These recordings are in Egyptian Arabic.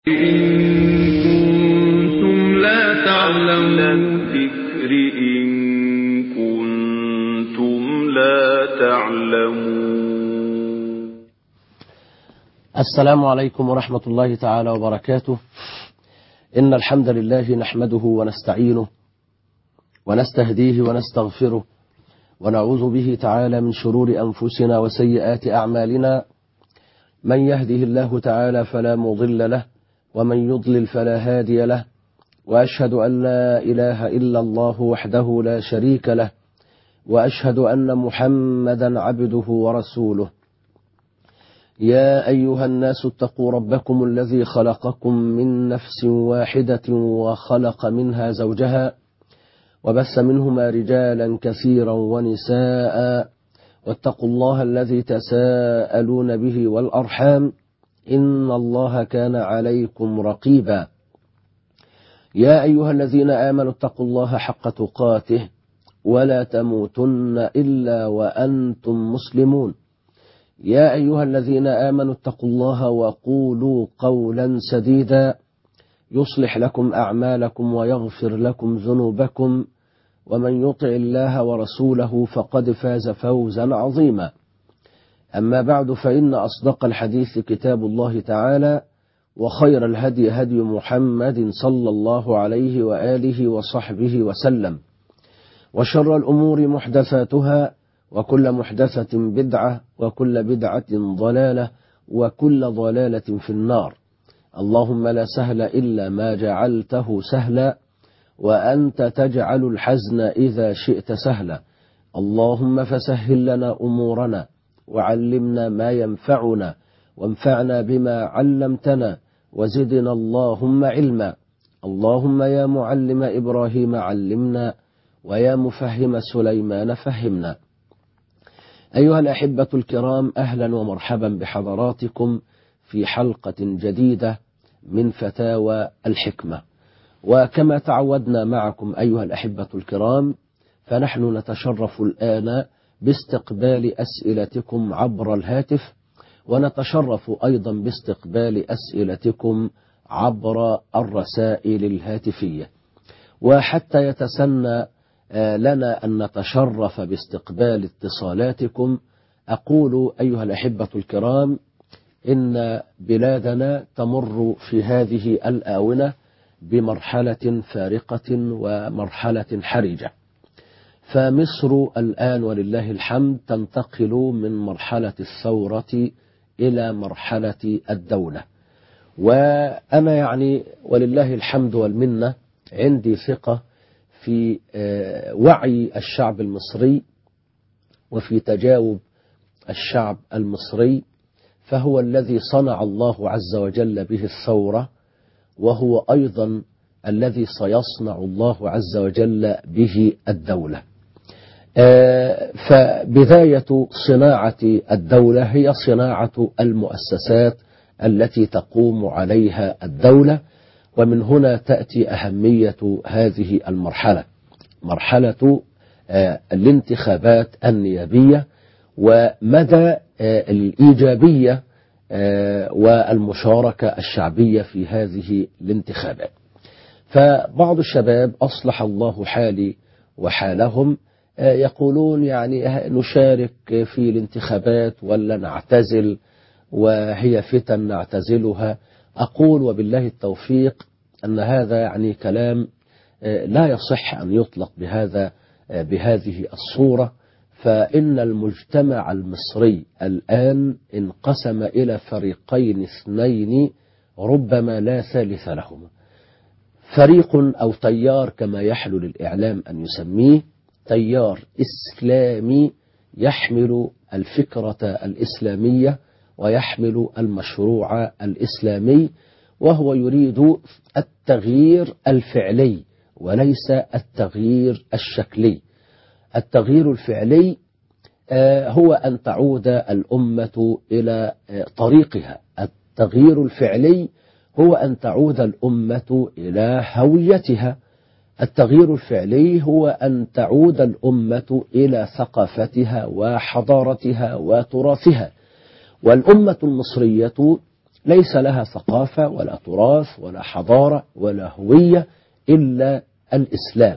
كنتم لا تعلمون الذكر إن كنتم لا تعلمون السلام عليكم ورحمة الله تعالى وبركاته إن الحمد لله نحمده ونستعينه ونستهديه ونستغفره ونعوذ به تعالى من شرور أنفسنا وسيئات أعمالنا من يهده الله تعالى فلا مضل له ومن يضلل فلا هادي له وأشهد أن لا إله إلا الله وحده لا شريك له وأشهد أن محمدا عبده ورسوله يا أيها الناس اتقوا ربكم الذي خلقكم من نفس واحدة وخلق منها زوجها وبث منهما رجالا كثيرا ونساء واتقوا الله الذي تساءلون به والأرحام إن الله كان عليكم رقيبا يا أيها الذين آمنوا اتقوا الله حق تقاته ولا تموتن إلا وأنتم مسلمون يا أيها الذين آمنوا اتقوا الله وقولوا قولا سديدا يصلح لكم أعمالكم ويغفر لكم ذنوبكم ومن يطع الله ورسوله فقد فاز فوزا عظيما أما بعد فإن أصدق الحديث كتاب الله تعالى وخير الهدي هدي محمد صلى الله عليه وآله وصحبه وسلم وشر الأمور محدثاتها وكل محدثة بدعة وكل بدعة ضلالة وكل ضلالة في النار اللهم لا سهل إلا ما جعلته سهلا وأنت تجعل الحزن إذا شئت سهلا اللهم فسهل لنا أمورنا وعلمنا ما ينفعنا وانفعنا بما علمتنا وزدنا اللهم علما اللهم يا معلم إبراهيم علمنا ويا مفهم سليمان فهمنا أيها الأحبة الكرام أهلا ومرحبا بحضراتكم في حلقة جديدة من فتاوى الحكمة وكما تعودنا معكم أيها الأحبة الكرام فنحن نتشرف الآن باستقبال أسئلتكم عبر الهاتف ونتشرف أيضا باستقبال أسئلتكم عبر الرسائل الهاتفية وحتى يتسنى لنا أن نتشرف باستقبال اتصالاتكم أقول أيها الأحبة الكرام إن بلادنا تمر في هذه الآونة بمرحلة فارقة ومرحلة حرجة فمصر الآن ولله الحمد تنتقل من مرحلة الثورة إلى مرحلة الدولة وأنا يعني ولله الحمد والمنة عندي ثقة في وعي الشعب المصري وفي تجاوب الشعب المصري فهو الذي صنع الله عز وجل به الثورة وهو أيضا الذي سيصنع الله عز وجل به الدولة فبداية صناعة الدولة هي صناعة المؤسسات التي تقوم عليها الدولة ومن هنا تأتي أهمية هذه المرحلة مرحلة الانتخابات النيابية ومدى الإيجابية والمشاركة الشعبية في هذه الانتخابات فبعض الشباب أصلح الله حالي وحالهم يقولون يعني نشارك في الانتخابات ولا نعتزل وهي فتن نعتزلها أقول وبالله التوفيق أن هذا يعني كلام لا يصح أن يطلق بهذا بهذه الصورة فإن المجتمع المصري الآن انقسم إلى فريقين اثنين ربما لا ثالث لهما فريق أو تيار كما يحلو للإعلام أن يسميه تيار إسلامي يحمل الفكرة الإسلامية ويحمل المشروع الإسلامي وهو يريد التغيير الفعلي وليس التغيير الشكلي التغيير الفعلي هو أن تعود الأمة إلى طريقها التغيير الفعلي هو أن تعود الأمة إلى هويتها التغيير الفعلي هو أن تعود الأمة إلى ثقافتها وحضارتها وتراثها والأمة المصرية ليس لها ثقافة ولا تراث ولا حضارة ولا هوية إلا الإسلام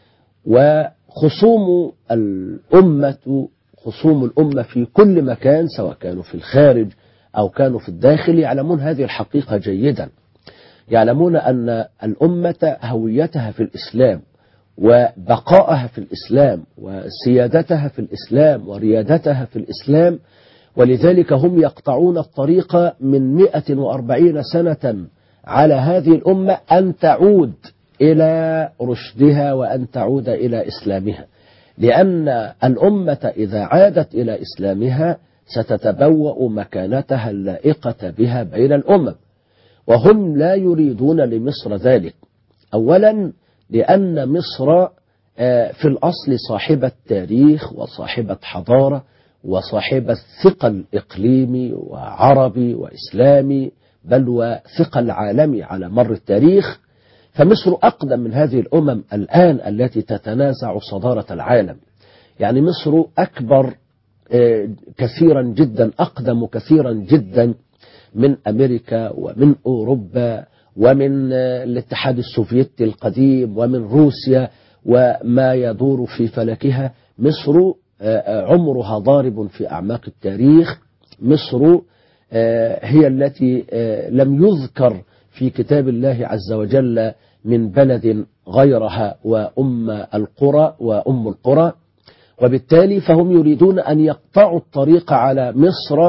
وخصوم الأمة خصوم الأمة في كل مكان سواء كانوا في الخارج أو كانوا في الداخل يعلمون هذه الحقيقة جيدا يعلمون أن الأمة هويتها في الإسلام وبقائها في الإسلام وسيادتها في الإسلام وريادتها في الإسلام ولذلك هم يقطعون الطريق من 140 سنة على هذه الأمة أن تعود إلى رشدها وأن تعود إلى إسلامها لأن الأمة إذا عادت إلى إسلامها ستتبوأ مكانتها اللائقة بها بين الأمم وهم لا يريدون لمصر ذلك أولا لأن مصر في الأصل صاحبة تاريخ وصاحبة حضارة وصاحبة ثقل إقليمي وعربي وإسلامي بل وثقل عالمي على مر التاريخ فمصر أقدم من هذه الأمم الآن التي تتنازع صدارة العالم يعني مصر أكبر كثيرا جدا أقدم كثيرا جدا من أمريكا ومن أوروبا ومن الاتحاد السوفيتي القديم ومن روسيا وما يدور في فلكها مصر عمرها ضارب في أعماق التاريخ مصر هي التي لم يذكر في كتاب الله عز وجل من بلد غيرها وأم القرى وأم القرى وبالتالي فهم يريدون أن يقطعوا الطريق على مصر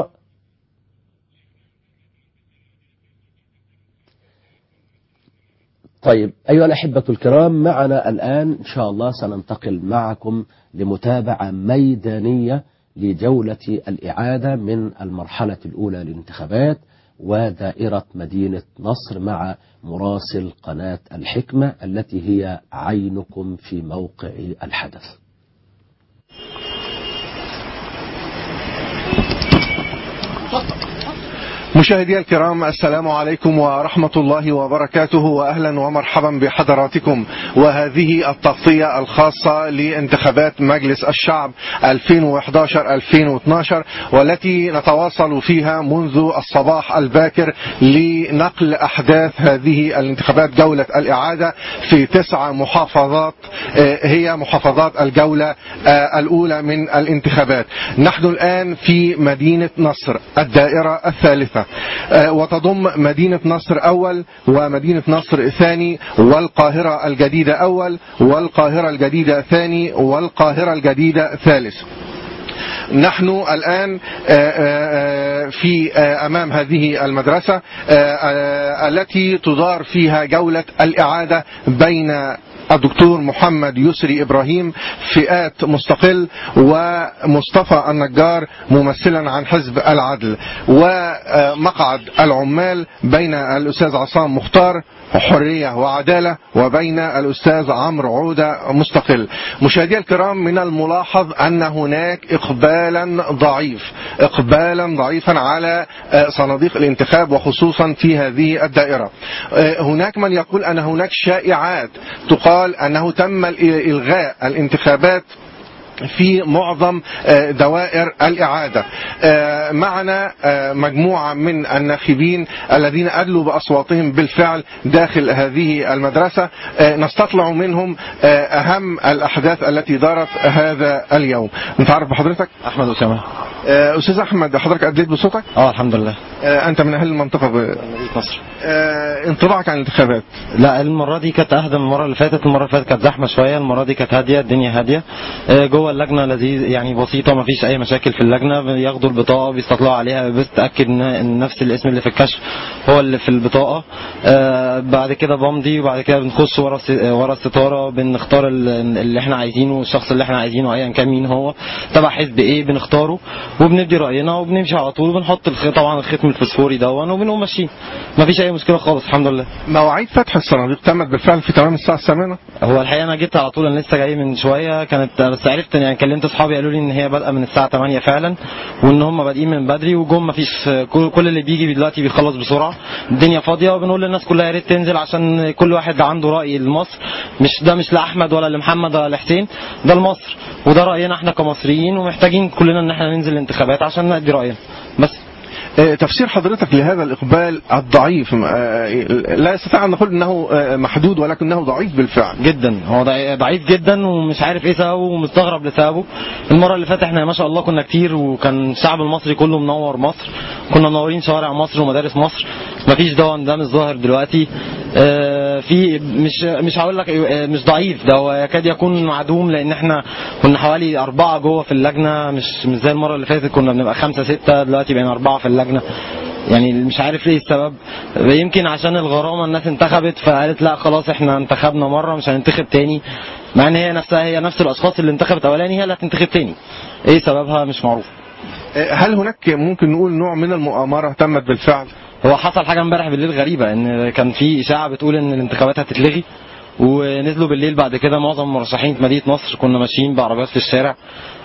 طيب أيها الأحبة الكرام معنا الآن إن شاء الله سننتقل معكم لمتابعة ميدانية لجولة الإعادة من المرحلة الأولى للانتخابات ودائرة مدينة نصر مع مراسل قناة الحكمة التي هي عينكم في موقع الحدث مشاهدي الكرام السلام عليكم ورحمة الله وبركاته وأهلا ومرحبا بحضراتكم وهذه التغطية الخاصة لانتخابات مجلس الشعب 2011-2012 والتي نتواصل فيها منذ الصباح الباكر لنقل أحداث هذه الانتخابات جولة الإعادة في تسع محافظات هي محافظات الجولة الأولى من الانتخابات نحن الآن في مدينة نصر الدائرة الثالثة وتضم مدينة نصر أول ومدينة نصر ثاني والقاهرة الجديدة أول والقاهرة الجديدة ثاني والقاهرة الجديدة ثالث نحن الآن في أمام هذه المدرسة التي تدار فيها جولة الإعادة بين الدكتور محمد يسري إبراهيم فئات مستقل ومصطفى النجار ممثلا عن حزب العدل ومقعد العمال بين الأستاذ عصام مختار حرية وعدالة وبين الأستاذ عمرو عودة مستقل مشاهدي الكرام من الملاحظ أن هناك إقبالا ضعيف إقبالا ضعيفا على صناديق الانتخاب وخصوصا في هذه الدائرة هناك من يقول أن هناك شائعات تقال أنه تم إلغاء الانتخابات في معظم دوائر الإعادة معنا مجموعة من الناخبين الذين أدلوا بأصواتهم بالفعل داخل هذه المدرسة نستطلع منهم أهم الأحداث التي دارت هذا اليوم نتعرف بحضرتك احمد اسامه أستاذ أحمد حضرتك أديت بصوتك اه الحمد لله أنت من أهل المنطقة ب... مدينه نصر انطباعك عن الانتخابات لا المره دي كانت اهدى من المره اللي فاتت المره اللي فاتت كانت زحمه شويه المره دي كانت هاديه الدنيا هاديه آه، جوه اللجنه لذيذ يعني بسيطه ما فيش اي مشاكل في اللجنه بياخدوا البطاقه بيستطلعوا عليها بس تاكد ان إن نفس الاسم اللي في الكشف هو اللي في البطاقه آه، بعد كده بمضي وبعد كده بنخش ورا الس- ورا الستاره بنختار ال- اللي احنا عايزينه الشخص اللي احنا عايزينه ايا كان مين هو تبع حزب ايه بنختاره وبندي راينا وبنمشي على طول وبنحط الخ- طبعا الختم الفسفوري دون وبنقوم ماشيين ما فيش اي مشكله خالص الحمد لله مواعيد فتح الصناديق تمت بالفعل في تمام الساعة الثامنة هو الحقيقه انا جيت على طول انا لسه جاي من شويه كانت بس عرفت يعني كلمت اصحابي قالوا لي ان هي بادئه من الساعه 8 فعلا وان هم بادئين من بدري وجم ما فيش كل كل اللي بيجي دلوقتي بيخلص بسرعه الدنيا فاضيه وبنقول للناس كلها يا ريت تنزل عشان كل واحد عنده راي لمصر مش ده مش لاحمد ولا لمحمد ولا لحسين ده لمصر وده راينا احنا كمصريين ومحتاجين كلنا ان احنا ننزل الانتخابات عشان نأدي راينا بس آه، تفسير حضرتك لهذا الإقبال الضعيف آه، لا يستطيع أن نقول أنه آه، محدود ولكنه ضعيف بالفعل جدا هو ضعي- ضعيف جدا ومش عارف ايه سببه ومستغرب لسببه المره اللي فاتت احنا ما شاء الله كنا كتير وكان الشعب المصري كله منور مصر كنا منورين شوارع مصر ومدارس مصر مفيش ده ده مش ظاهر دلوقتي آه، في مش مش هقول لك آه، مش ضعيف ده هو يكاد يكون معدوم لان احنا كنا حوالي اربعه جوه في اللجنه مش مش زي المره اللي فاتت كنا بنبقى خمسه سته دلوقتي بقينا اربعه في اللجنه يعني مش عارف ليه السبب يمكن عشان الغرامه الناس انتخبت فقالت لا خلاص احنا انتخبنا مره مش هننتخب تاني مع ان هي نفسها هي نفس الاشخاص اللي انتخبت اولاني هي اللي هتنتخب تاني ايه سببها مش معروف آه، هل هناك ممكن نقول نوع من المؤامرة تمت بالفعل هو حصل حاجه امبارح بالليل غريبه ان كان في اشاعه بتقول ان الانتخابات هتتلغي ونزلوا بالليل بعد كده معظم المرشحين في مدينه نصر كنا ماشيين بعربيات في الشارع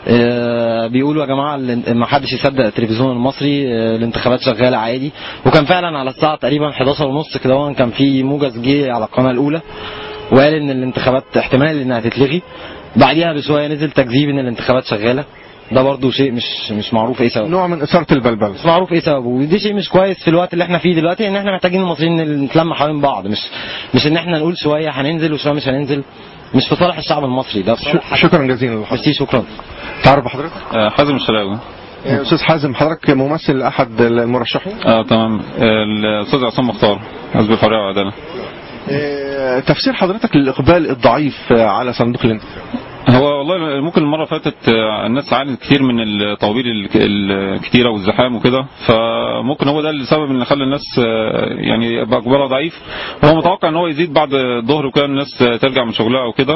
آه، بيقولوا يا جماعه ال- ما حدش يصدق التلفزيون المصري آه، الانتخابات شغاله عادي وكان فعلا على الساعه تقريبا 11 ونص كده هو كان في موجز جه على القناه الاولى وقال ان الانتخابات احتمال انها تتلغي بعديها بشويه نزل تكذيب ان الانتخابات شغاله ده برضو شيء مش مش معروف ايه سببه نوع من إثارة البلبلة مش معروف ايه سببه ودي شيء مش كويس في الوقت اللي احنا فيه دلوقتي ان احنا محتاجين المصريين نتلم حوالين بعض مش مش ان احنا نقول شويه هننزل وشويه مش هننزل مش في صالح الشعب المصري ده في صالح حد. شكرا جزيلا لحضرتك ميرسي شكرا تعرف حضرتك آه، حازم الشراوي آه، أستاذ حازم حضرتك ممثل لأحد المرشحين اه تمام آه، الاستاذ عصام مختار حزب الحريه والعداله آه، تفسير حضرتك للإقبال الضعيف آه، على صندوق الانتخاب هو والله ممكن المره اللي فاتت آه، الناس عانت كتير من الطوابير الك- الكتيره والزحام وكده فممكن هو ده السبب اللي خلى الناس آه، يعني يبقى اقبالها ضعيف هو متوقع ان هو يزيد بعد الظهر وكده الناس آه، ترجع من شغلها وكده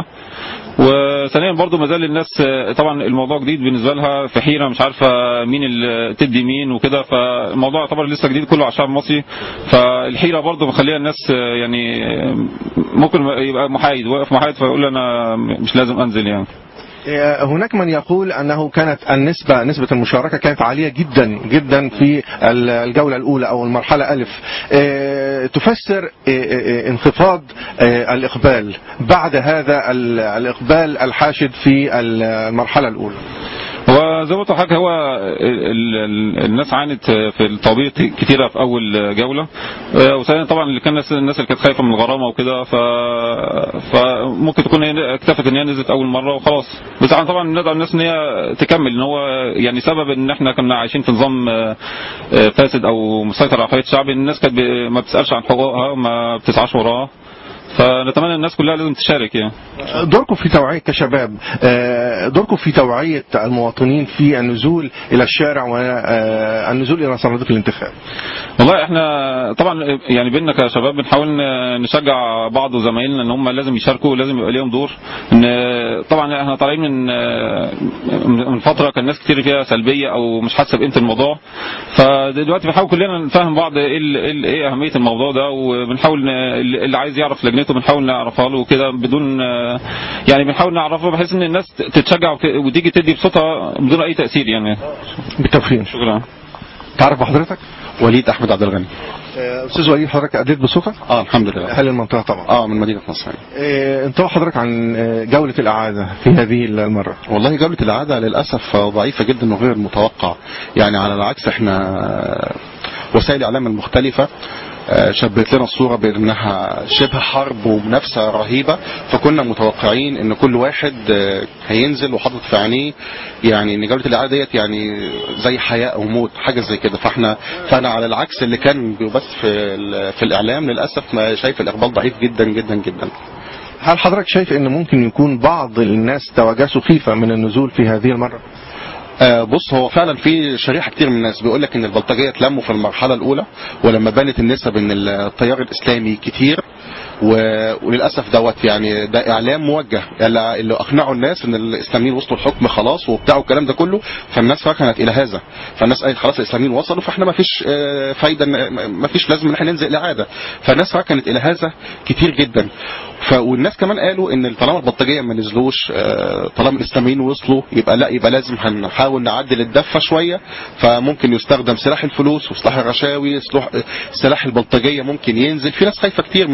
وثانيا برضو ما زال الناس آه، طبعا الموضوع جديد بالنسبه لها في حيره مش عارفه مين اللي تدي مين وكده فالموضوع يعتبر لسه جديد كله على الشعب المصري فالحيره برضو مخليها الناس آه، يعني آه، ممكن يبقى محايد واقف محايد فيقول انا مش لازم انزل يعني آه، هناك من يقول انه كانت النسبه نسبه المشاركه كانت عاليه جدا جدا في ال- الجوله الاولى او المرحله الف آه، تفسر آه، آه، انخفاض آه، الاقبال بعد هذا ال- الاقبال الحاشد في المرحله الاولى هو زي ما قلت لحضرتك هو ال- ال- الناس عانت في الطوابير كتيرة في أول جولة آه، وثانيا طبعا اللي كان الناس الناس اللي كانت خايفة من الغرامة وكده ف... فممكن تكون هي اكتفت إن هي نزلت أول مرة وخلاص بس احنا طبعا ندعو الناس إن هي تكمل إن هو يعني سبب إن احنا كنا عايشين في نظام آه، آه، فاسد أو مسيطر على حرية الشعب الناس كانت ب- ما بتسألش عن حقوقها ما بتسعاش وراها فنتمنى الناس كلها لازم تشارك يعني دوركم في توعية كشباب آه، دوركم في توعية المواطنين في النزول إلى الشارع والنزول إلى صناديق الانتخاب والله احنا طبعا يعني بينا كشباب بنحاول ن- نشجع بعض وزمايلنا ان هم لازم يشاركوا لازم يبقى ليهم دور ان طبعا احنا طالعين من من فتره كان ناس كتير فيها سلبيه او مش حاسه بقيمه الموضوع فدلوقتي بنحاول كلنا نفهم بعض ايه ال- ايه ال- ايه اهميه الموضوع ده وبنحاول ن- اللي عايز يعرف لجنته بنحاول نعرفها له كده بدون يعني بنحاول نعرفه بحيث ان الناس تتشجع وت- وتيجي تدي بصوتها بدون اي تاثير يعني بالتوفيق شكرا تعرف بحضرتك وليد احمد عبد الغني آه، أستاذ وليد حضرتك أديت بصوتك اه الحمد لله أهل المنطقة طبعا اه من مدينه نصر آه، انطباع حضرتك عن آه، جولة الإعادة في هذه المرة والله جولة العادة للأسف ضعيفة جدا وغير متوقع يعني على العكس احنا وسائل الإعلام المختلفة آه، شبهت لنا الصورة بأنها شبه حرب ومنافسة رهيبة فكنا متوقعين ان كل واحد آه، هينزل وحاطط في عينيه يعني ان جولة الإعادة ديت يعني زي حياة أو موت حاجة زي كده فاحنا فأنا على العكس اللي كان بيبث في ال- في الإعلام للأسف ما شايف الإقبال ضعيف جدا جدا جدا هل حضرتك شايف أن ممكن يكون بعض الناس تواجسوا خيفة من النزول في هذه المرة آه، بص هو فعلا في شريحه كتير من الناس بيقول لك ان البلطجيه اتلموا في المرحله الاولى ولما بانت النسب ان التيار الاسلامي كتير و- وللاسف دوت يعني ده اعلام موجه اللي اللي اقنعوا الناس ان الاسلاميين وصلوا الحكم خلاص وبتاع والكلام ده كله فالناس ركنت الى هذا فالناس قالت خلاص الاسلاميين وصلوا فاحنا ما فيش آه، فايده إن- ما فيش لازم ان احنا ننزل الاعاده فالناس ركنت الى هذا كتير جدا ف والناس كمان قالوا ان طالما البلطجيه ما نزلوش آه، طالما الاسلاميين وصلوا يبقى لا يبقى لازم هنحاول نعدل الدفه شويه فممكن يستخدم سلاح الفلوس وسلاح الرشاوي سلاح سلاح البلطجيه ممكن ينزل في ناس خايفه كتير من الموضوع ده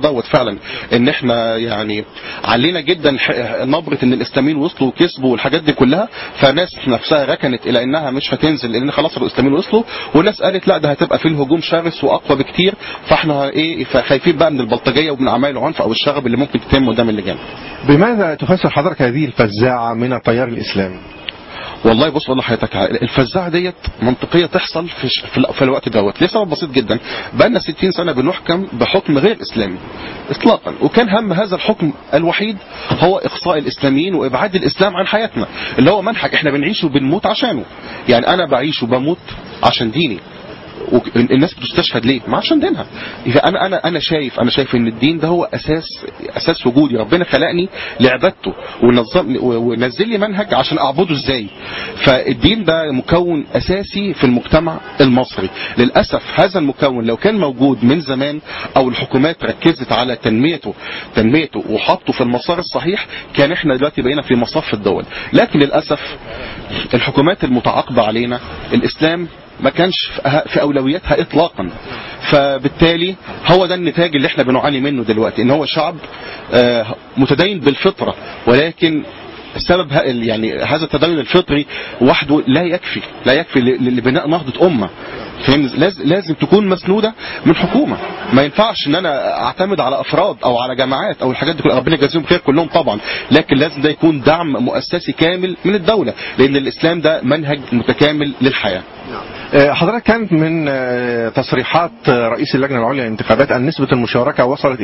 دوت فعلا ان احنا يعني علينا جدا ح- نبره ان الاسلاميين وصلوا وكسبوا والحاجات دي كلها فناس نفسها ركنت الى انها مش هتنزل لان خلاص الاسلاميين وصلوا وناس قالت لا ده هتبقى فيه الهجوم شرس واقوى بكتير فاحنا ايه فخايفين بقى من البلطجيه ومن اعمال العنف او الشغب اللي ممكن تتم قدام اللجان بماذا تفسر حضرتك هذه الفزاعة من التيار الإسلامي والله بص والله حضرتك الفزاعه ديت منطقيه تحصل في ش- في, ال- في الوقت دوت لسبب بسيط جدا بقالنا 60 سنه بنحكم بحكم غير اسلامي اطلاقا وكان هم هذا الحكم الوحيد هو اقصاء الاسلاميين وابعاد الاسلام عن حياتنا اللي هو منهج احنا بنعيشه وبنموت عشانه يعني انا بعيش وبموت عشان ديني وك- الناس بتستشهد ليه؟ ما عشان دينها. اذا انا انا انا شايف انا شايف ان الدين ده هو اساس اساس وجودي، ربنا خلقني لعبادته ونظم ونزل لي منهج عشان اعبده ازاي. فالدين ده مكون اساسي في المجتمع المصري. للاسف هذا المكون لو كان موجود من زمان او الحكومات ركزت على تنميته تنميته وحطه في المسار الصحيح كان احنا دلوقتي بقينا في مصاف الدول. لكن للاسف الحكومات المتعاقبه علينا الاسلام ما كانش في أه- في اولوياتها اطلاقا فبالتالي هو ده النتاج اللي احنا بنعاني منه دلوقتي ان هو شعب آه، متدين بالفطره ولكن سبب ه- يعني هذا التدين الفطري وحده لا يكفي لا يكفي ل- ل- لبناء نهضه امه فاهم لازم لازم تكون مسنوده من حكومه ما ينفعش ان انا اعتمد على افراد او على جماعات او الحاجات دي كلها ربنا يجازيهم خير كلهم طبعا لكن لازم ده يكون دعم مؤسسي كامل من الدوله لان الاسلام ده منهج متكامل للحياه آه، حضرتك كانت من آه، تصريحات آه، رئيس اللجنة العليا للانتخابات أن نسبة المشاركة وصلت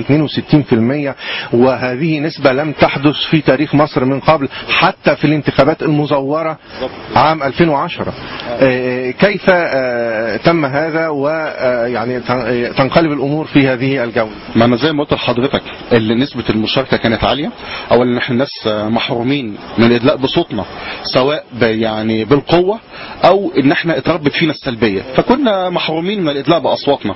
62% وهذه نسبة لم تحدث في تاريخ مصر من قبل حتى في الانتخابات المزورة عام 2010 آه، كيف آه، تم هذا ويعني تنقلب الأمور في هذه الجولة ما انا زي ما قلت لحضرتك اللي نسبه المشاركه كانت عاليه اولا ان احنا الناس محرومين من الادلاء بصوتنا سواء ب- يعني بالقوه او ان احنا اتربت فينا السلبيه فكنا محرومين من الادلاء باصواتنا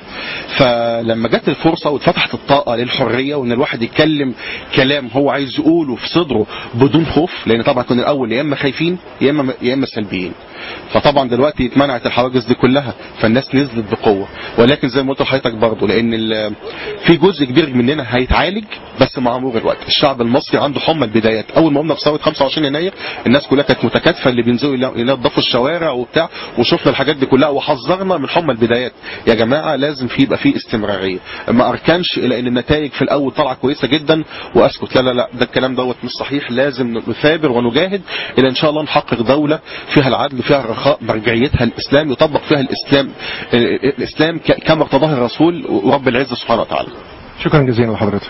فلما جت الفرصه واتفتحت الطاقه للحريه وان الواحد يتكلم كلام هو عايز يقوله في صدره بدون خوف لان طبعا كنا الاول يا اما خايفين يا اما يا اما سلبيين فطبعا دلوقتي اتمنعت الحواجز دي كلها فالناس نزلت بقوه ولكن زي ما قلت لحضرتك برضه لان ال- في جزء كبير مننا هيتعالج بس مع مرور الوقت الشعب المصري عنده حمى البدايات اول ما قمنا في ثوره 25 يناير الناس كلها كانت متكاتفه اللي بينزلوا يلا- ينظفوا الشوارع وبتاع وشفنا الحاجات دي كلها وحذرنا من حمى البدايات يا جماعه لازم في يبقى في استمراريه ما اركنش الى ان النتائج في الاول طالعه كويسه جدا واسكت لا لا لا ده الكلام دوت مش صحيح لازم نثابر ونجاهد الى ان شاء الله نحقق دوله فيها العدل فيها الرخاء مرجعيتها الاسلام يطبق فيها الاسلام الاسلام ك- كما ارتضاه الرسول ورب العزه سبحانه وتعالى شكرا جزيلا لحضرتك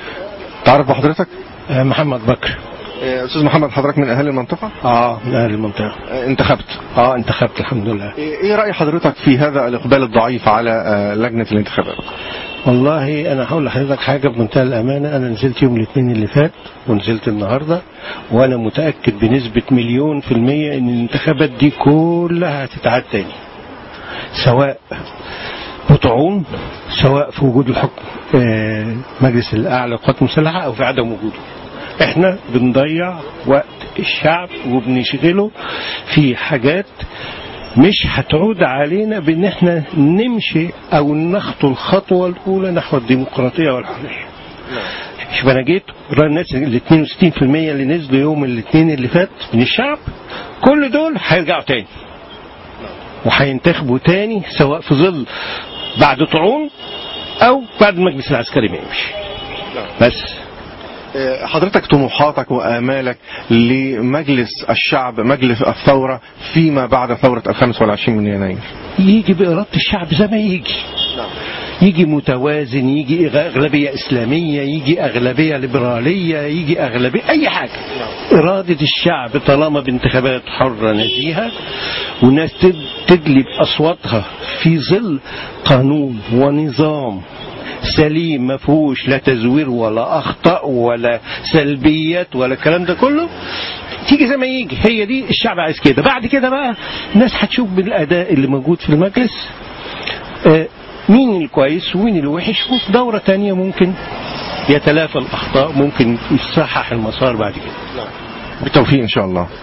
تعرف بحضرتك آه، محمد بكر آه، أستاذ محمد حضرتك من أهل المنطقة اه من اهل المنطقه آه، انتخبت اه انتخبت الحمد لله ايه رأي حضرتك في هذا الإقبال الضعيف على آه، لجنة الانتخابات والله انا هقول لحضرتك حاجه بمنتهى الامانه انا نزلت يوم الاثنين اللي فات ونزلت النهارده وانا متاكد بنسبه مليون في الميه ان الانتخابات دي كلها هتتعاد تاني سواء بطعون سواء في وجود الحكم آه، مجلس الاعلى للقوات المسلحه او في عدم وجوده احنا بنضيع وقت الشعب وبنشغله في حاجات مش هتعود علينا بان احنا نمشي او نخطو الخطوه الاولى نحو الديمقراطيه والحريه. شوف انا جيت ورا الناس ال 62% اللي نزلوا يوم الاثنين اللي فات من الشعب كل دول هيرجعوا تاني. وهينتخبوا تاني سواء في ظل بعد طعون او بعد المجلس العسكري ما يمشي. بس آه، حضرتك طموحاتك وآمالك لمجلس الشعب مجلس الثورة فيما بعد ثورة الخامس والعشرين من يناير يجي بإرادة الشعب زي ما يجي يجي متوازن يجي إغ- أغلبية إسلامية يجي أغلبية ليبرالية يجي أغلبية أي حاجة إرادة الشعب طالما بانتخابات حرة نزيهة والناس تد- تدلي بأصواتها في ظل قانون ونظام سليم ما فيهوش لا تزوير ولا اخطاء ولا سلبيات ولا الكلام ده كله تيجي زي ما يجي هي دي الشعب عايز كده بعد كده بقى الناس هتشوف بالاداء اللي موجود في المجلس آه، مين الكويس ومين الوحش وفي دورة تانية ممكن يتلافى الأخطاء ممكن يصحح المسار بعد كده بالتوفيق إن شاء الله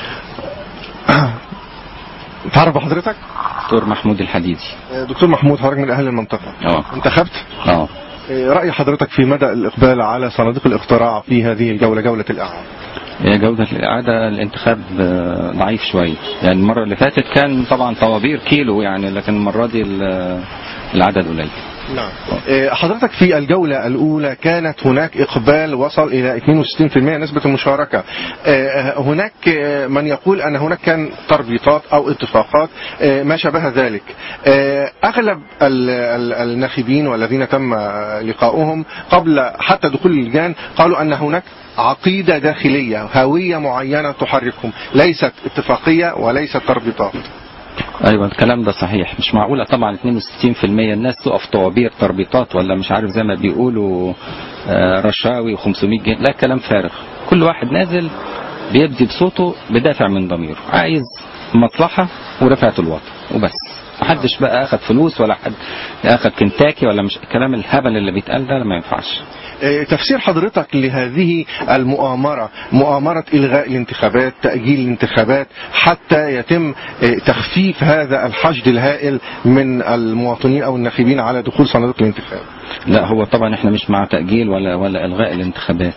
تعرف بحضرتك دكتور محمود الحديدي آه، دكتور محمود حضرتك من أهل المنطقة اه انتخبت اه رأي حضرتك في مدى الإقبال على صناديق الاقتراع في هذه الجولة جولة الإعادة هي جودة الإعادة الانتخاب آه، ضعيف شوية يعني المرة اللي فاتت كان طبعا طوابير كيلو يعني لكن المرة دي ال- العدد قليل نعم حضرتك في الجولة الأولى كانت هناك إقبال وصل إلى 62% نسبة المشاركة آه، هناك آه، من يقول أن هناك كان تربيطات أو اتفاقات آه، ما شابه ذلك آه، أغلب ال- ال- الناخبين والذين تم لقاؤهم قبل حتى دخول اللجان قالوا أن هناك عقيدة داخلية هوية معينة تحركهم ليست اتفاقية وليست تربيطات ايوه الكلام ده صحيح مش معقوله طبعا 62% الناس تقف طوابير تربيطات ولا مش عارف زي ما بيقولوا آه، رشاوي و500 جنيه لا كلام فارغ كل واحد نازل بيبدي بصوته بدافع من ضميره عايز مصلحه ورفعه الوطن وبس محدش بقى اخد فلوس ولا حد اخد كنتاكي ولا مش الكلام الهبل اللي بيتقال ده ما ينفعش آه، تفسير حضرتك لهذه المؤامرة مؤامرة إلغاء الانتخابات تأجيل الانتخابات حتى يتم آه، تخفيف هذا الحشد الهائل من المواطنين أو الناخبين على دخول صناديق الانتخاب لا هو طبعا احنا مش مع تأجيل ولا ولا إلغاء الانتخابات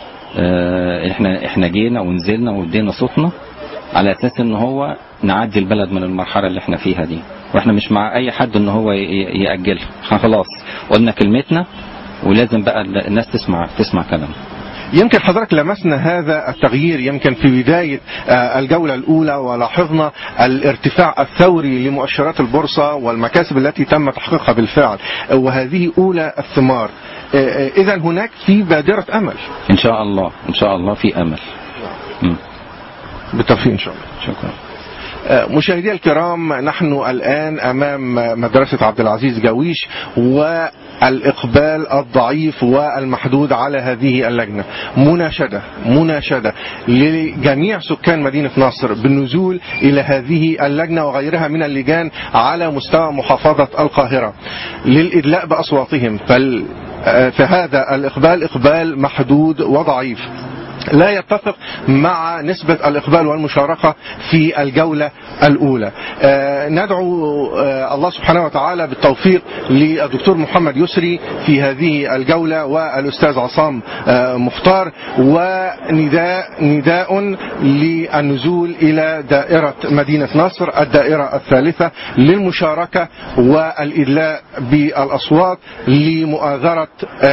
اه، احنا احنا جينا ونزلنا وادينا صوتنا على اساس ان هو نعدي البلد من المرحله اللي احنا فيها دي واحنا مش مع اي حد ان هو ي- ي- ياجلها احنا خلاص قلنا كلمتنا ولازم بقى الناس تسمع تسمع كلامنا يمكن حضرتك لمسنا هذا التغيير يمكن في بداية آه، الجولة الأولى ولاحظنا الارتفاع الثوري لمؤشرات البورصة والمكاسب التي تم تحقيقها بالفعل آه، وهذه أولى الثمار إذا هناك في بادرة أمل ان شاء الله ان شاء الله في امل مم. بالتوفيق إن شاء الله شكرا مشاهدي الكرام نحن الآن أمام مدرسة عبد العزيز جاويش والإقبال الضعيف والمحدود على هذه اللجنة مناشدة مناشدة لجميع سكان مدينة نصر بالنزول إلى هذه اللجنة وغيرها من اللجان على مستوى محافظة القاهرة للإدلاء بأصواتهم فال فهذا الإقبال إقبال محدود وضعيف لا يتفق مع نسبة الإقبال والمشاركة في الجولة الأولى آه ندعو آه الله سبحانه وتعالى بالتوفيق للدكتور محمد يسري في هذه الجولة والأستاذ عصام آه مختار ونداء نداء للنزول إلى دائرة مدينة نصر الدائرة الثالثة للمشاركة والإدلاء بالأصوات لمؤازرة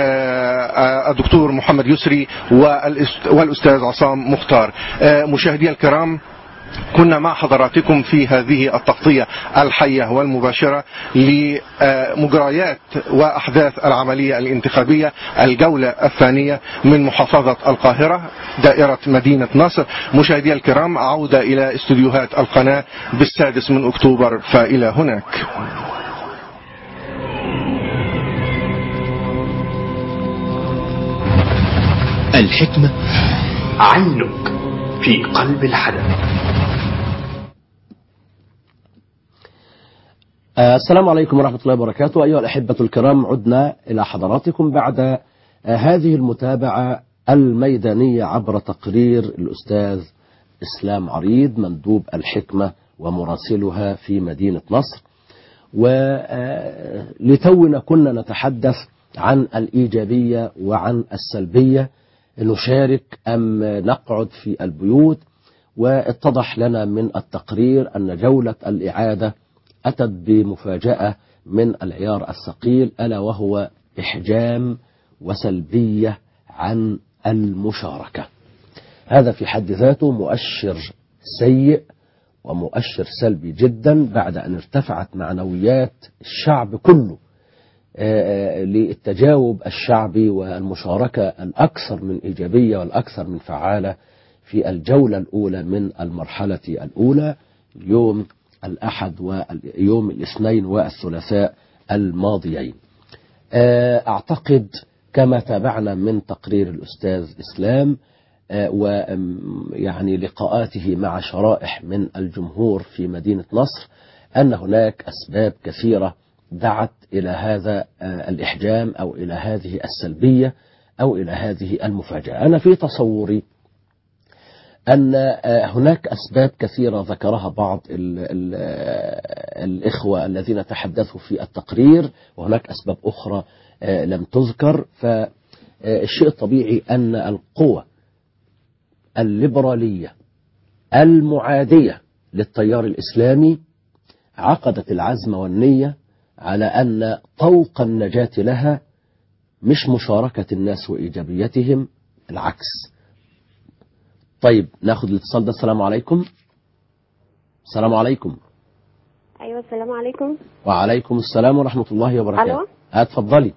الدكتور محمد يسري والأستاذ عصام مختار مشاهدي الكرام كنا مع حضراتكم في هذه التغطية الحية والمباشرة لمجريات وأحداث العملية الانتخابية الجولة الثانية من محافظة القاهرة دائرة مدينة نصر مشاهدي الكرام عودة إلى استديوهات القناة بالسادس من أكتوبر فإلى هناك الحكمة عينك في قلب الحدث السلام عليكم ورحمة الله وبركاته أيها الأحبة الكرام عدنا إلى حضراتكم بعد هذه المتابعة الميدانية عبر تقرير الأستاذ إسلام عريض مندوب الحكمة ومراسلها في مدينة نصر ولتونا كنا نتحدث عن الإيجابية وعن السلبية نشارك أم نقعد في البيوت واتضح لنا من التقرير أن جولة الإعادة أتت بمفاجأة من العيار الثقيل ألا وهو إحجام وسلبية عن المشاركة هذا في حد ذاته مؤشر سيء ومؤشر سلبي جدا بعد أن ارتفعت معنويات الشعب كله للتجاوب الشعبي والمشاركة الأكثر من إيجابية والأكثر من فعالة في الجولة الأولى من المرحلة الأولى يوم الأحد ويوم الاثنين والثلاثاء الماضيين أعتقد كما تابعنا من تقرير الأستاذ إسلام ويعني لقاءاته مع شرائح من الجمهور في مدينة نصر أن هناك أسباب كثيرة دعت إلى هذا الإحجام أو إلى هذه السلبية أو إلى هذه المفاجأة أنا في تصوري أن هناك أسباب كثيرة ذكرها بعض ال ال الإخوة الذين تحدثوا في التقرير وهناك أسباب أخرى آه، لم تذكر فالشيء الطبيعي أن القوى الليبرالية المعادية للتيار الإسلامي عقدت العزم والنية على أن طوق النجاة لها مش مشاركة الناس وإيجابيتهم العكس طيب ناخد الاتصال ده السلام عليكم السلام عليكم ايوه السلام عليكم وعليكم السلام ورحمة الله وبركاته ألو؟ اتفضلي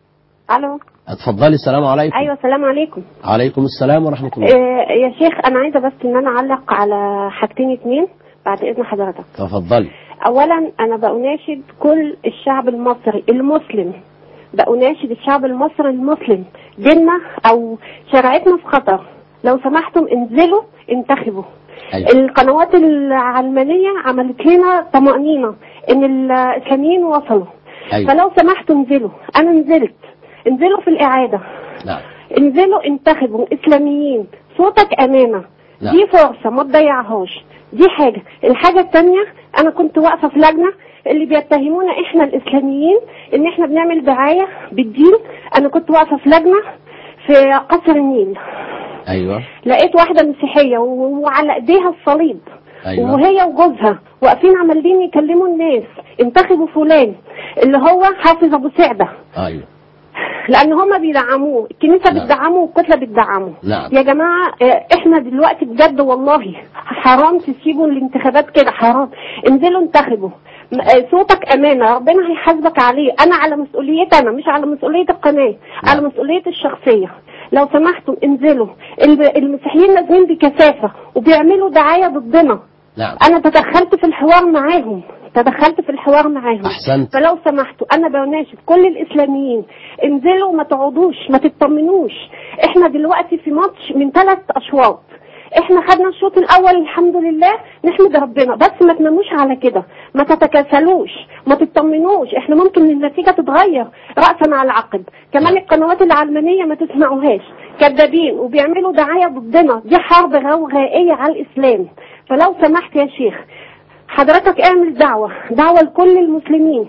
الو اتفضلي السلام عليكم ايوه السلام عليكم عليكم السلام ورحمة الله آه يا شيخ انا عايزه بس ان انا اعلق على حاجتين اتنين بعد اذن حضرتك تفضلي اولا انا بأناشد كل الشعب المصري المسلم بأناشد الشعب المصري المسلم ديننا او شريعتنا في خطر لو سمحتم انزلوا انتخبوا أيوة. القنوات العلمانية عملت لنا طمأنينة ان الاسلاميين وصلوا أيوة. فلو سمحتوا انزلوا انا نزلت انزلوا في الاعادة نعم انزلوا انتخبوا اسلاميين صوتك امانه نعم. دي فرصه ما تضيعهاش دي حاجه الحاجه الثانيه انا كنت واقفه في لجنه اللي بيتهمونا احنا الاسلاميين ان احنا بنعمل دعايه بالدين انا كنت واقفه في لجنه في قصر النيل أيوة لقيت واحده مسيحيه و- وعلى ايديها الصليب أيوة. وهي وجوزها واقفين عمالين يكلموا الناس انتخبوا فلان اللي هو حافظ ابو سعده أيوة لان هم بيدعموه الكنيسه نعم. بتدعمه والكتله بتدعمه نعم. يا جماعه آه، احنا دلوقتي بجد والله حرام تسيبوا الانتخابات كده حرام انزلوا انتخبوا م- آه، صوتك امانه ربنا هيحاسبك عليه انا على مسؤوليتي انا مش على مسؤوليه القناه على مسؤوليتي الشخصيه لو سمحتوا انزلوا الب- المسيحيين نازلين بكثافه وبيعملوا دعايه ضدنا نعم انا تدخلت في الحوار معاهم تدخلت في الحوار معاهم أحسنت. فلو سمحتوا انا بناشد كل الاسلاميين انزلوا ما تقعدوش ما تطمنوش احنا دلوقتي في ماتش من ثلاث اشواط احنا خدنا الشوط الاول الحمد لله نحمد ربنا بس ما تناموش على كده ما تتكاسلوش ما تطمنوش احنا ممكن النتيجه تتغير راسا على العقب كمان القنوات العلمانيه ما تسمعوهاش كذابين وبيعملوا دعايه ضدنا دي حرب غوغائيه على الاسلام فلو سمحت يا شيخ حضرتك اعمل دعوة دعوة لكل المسلمين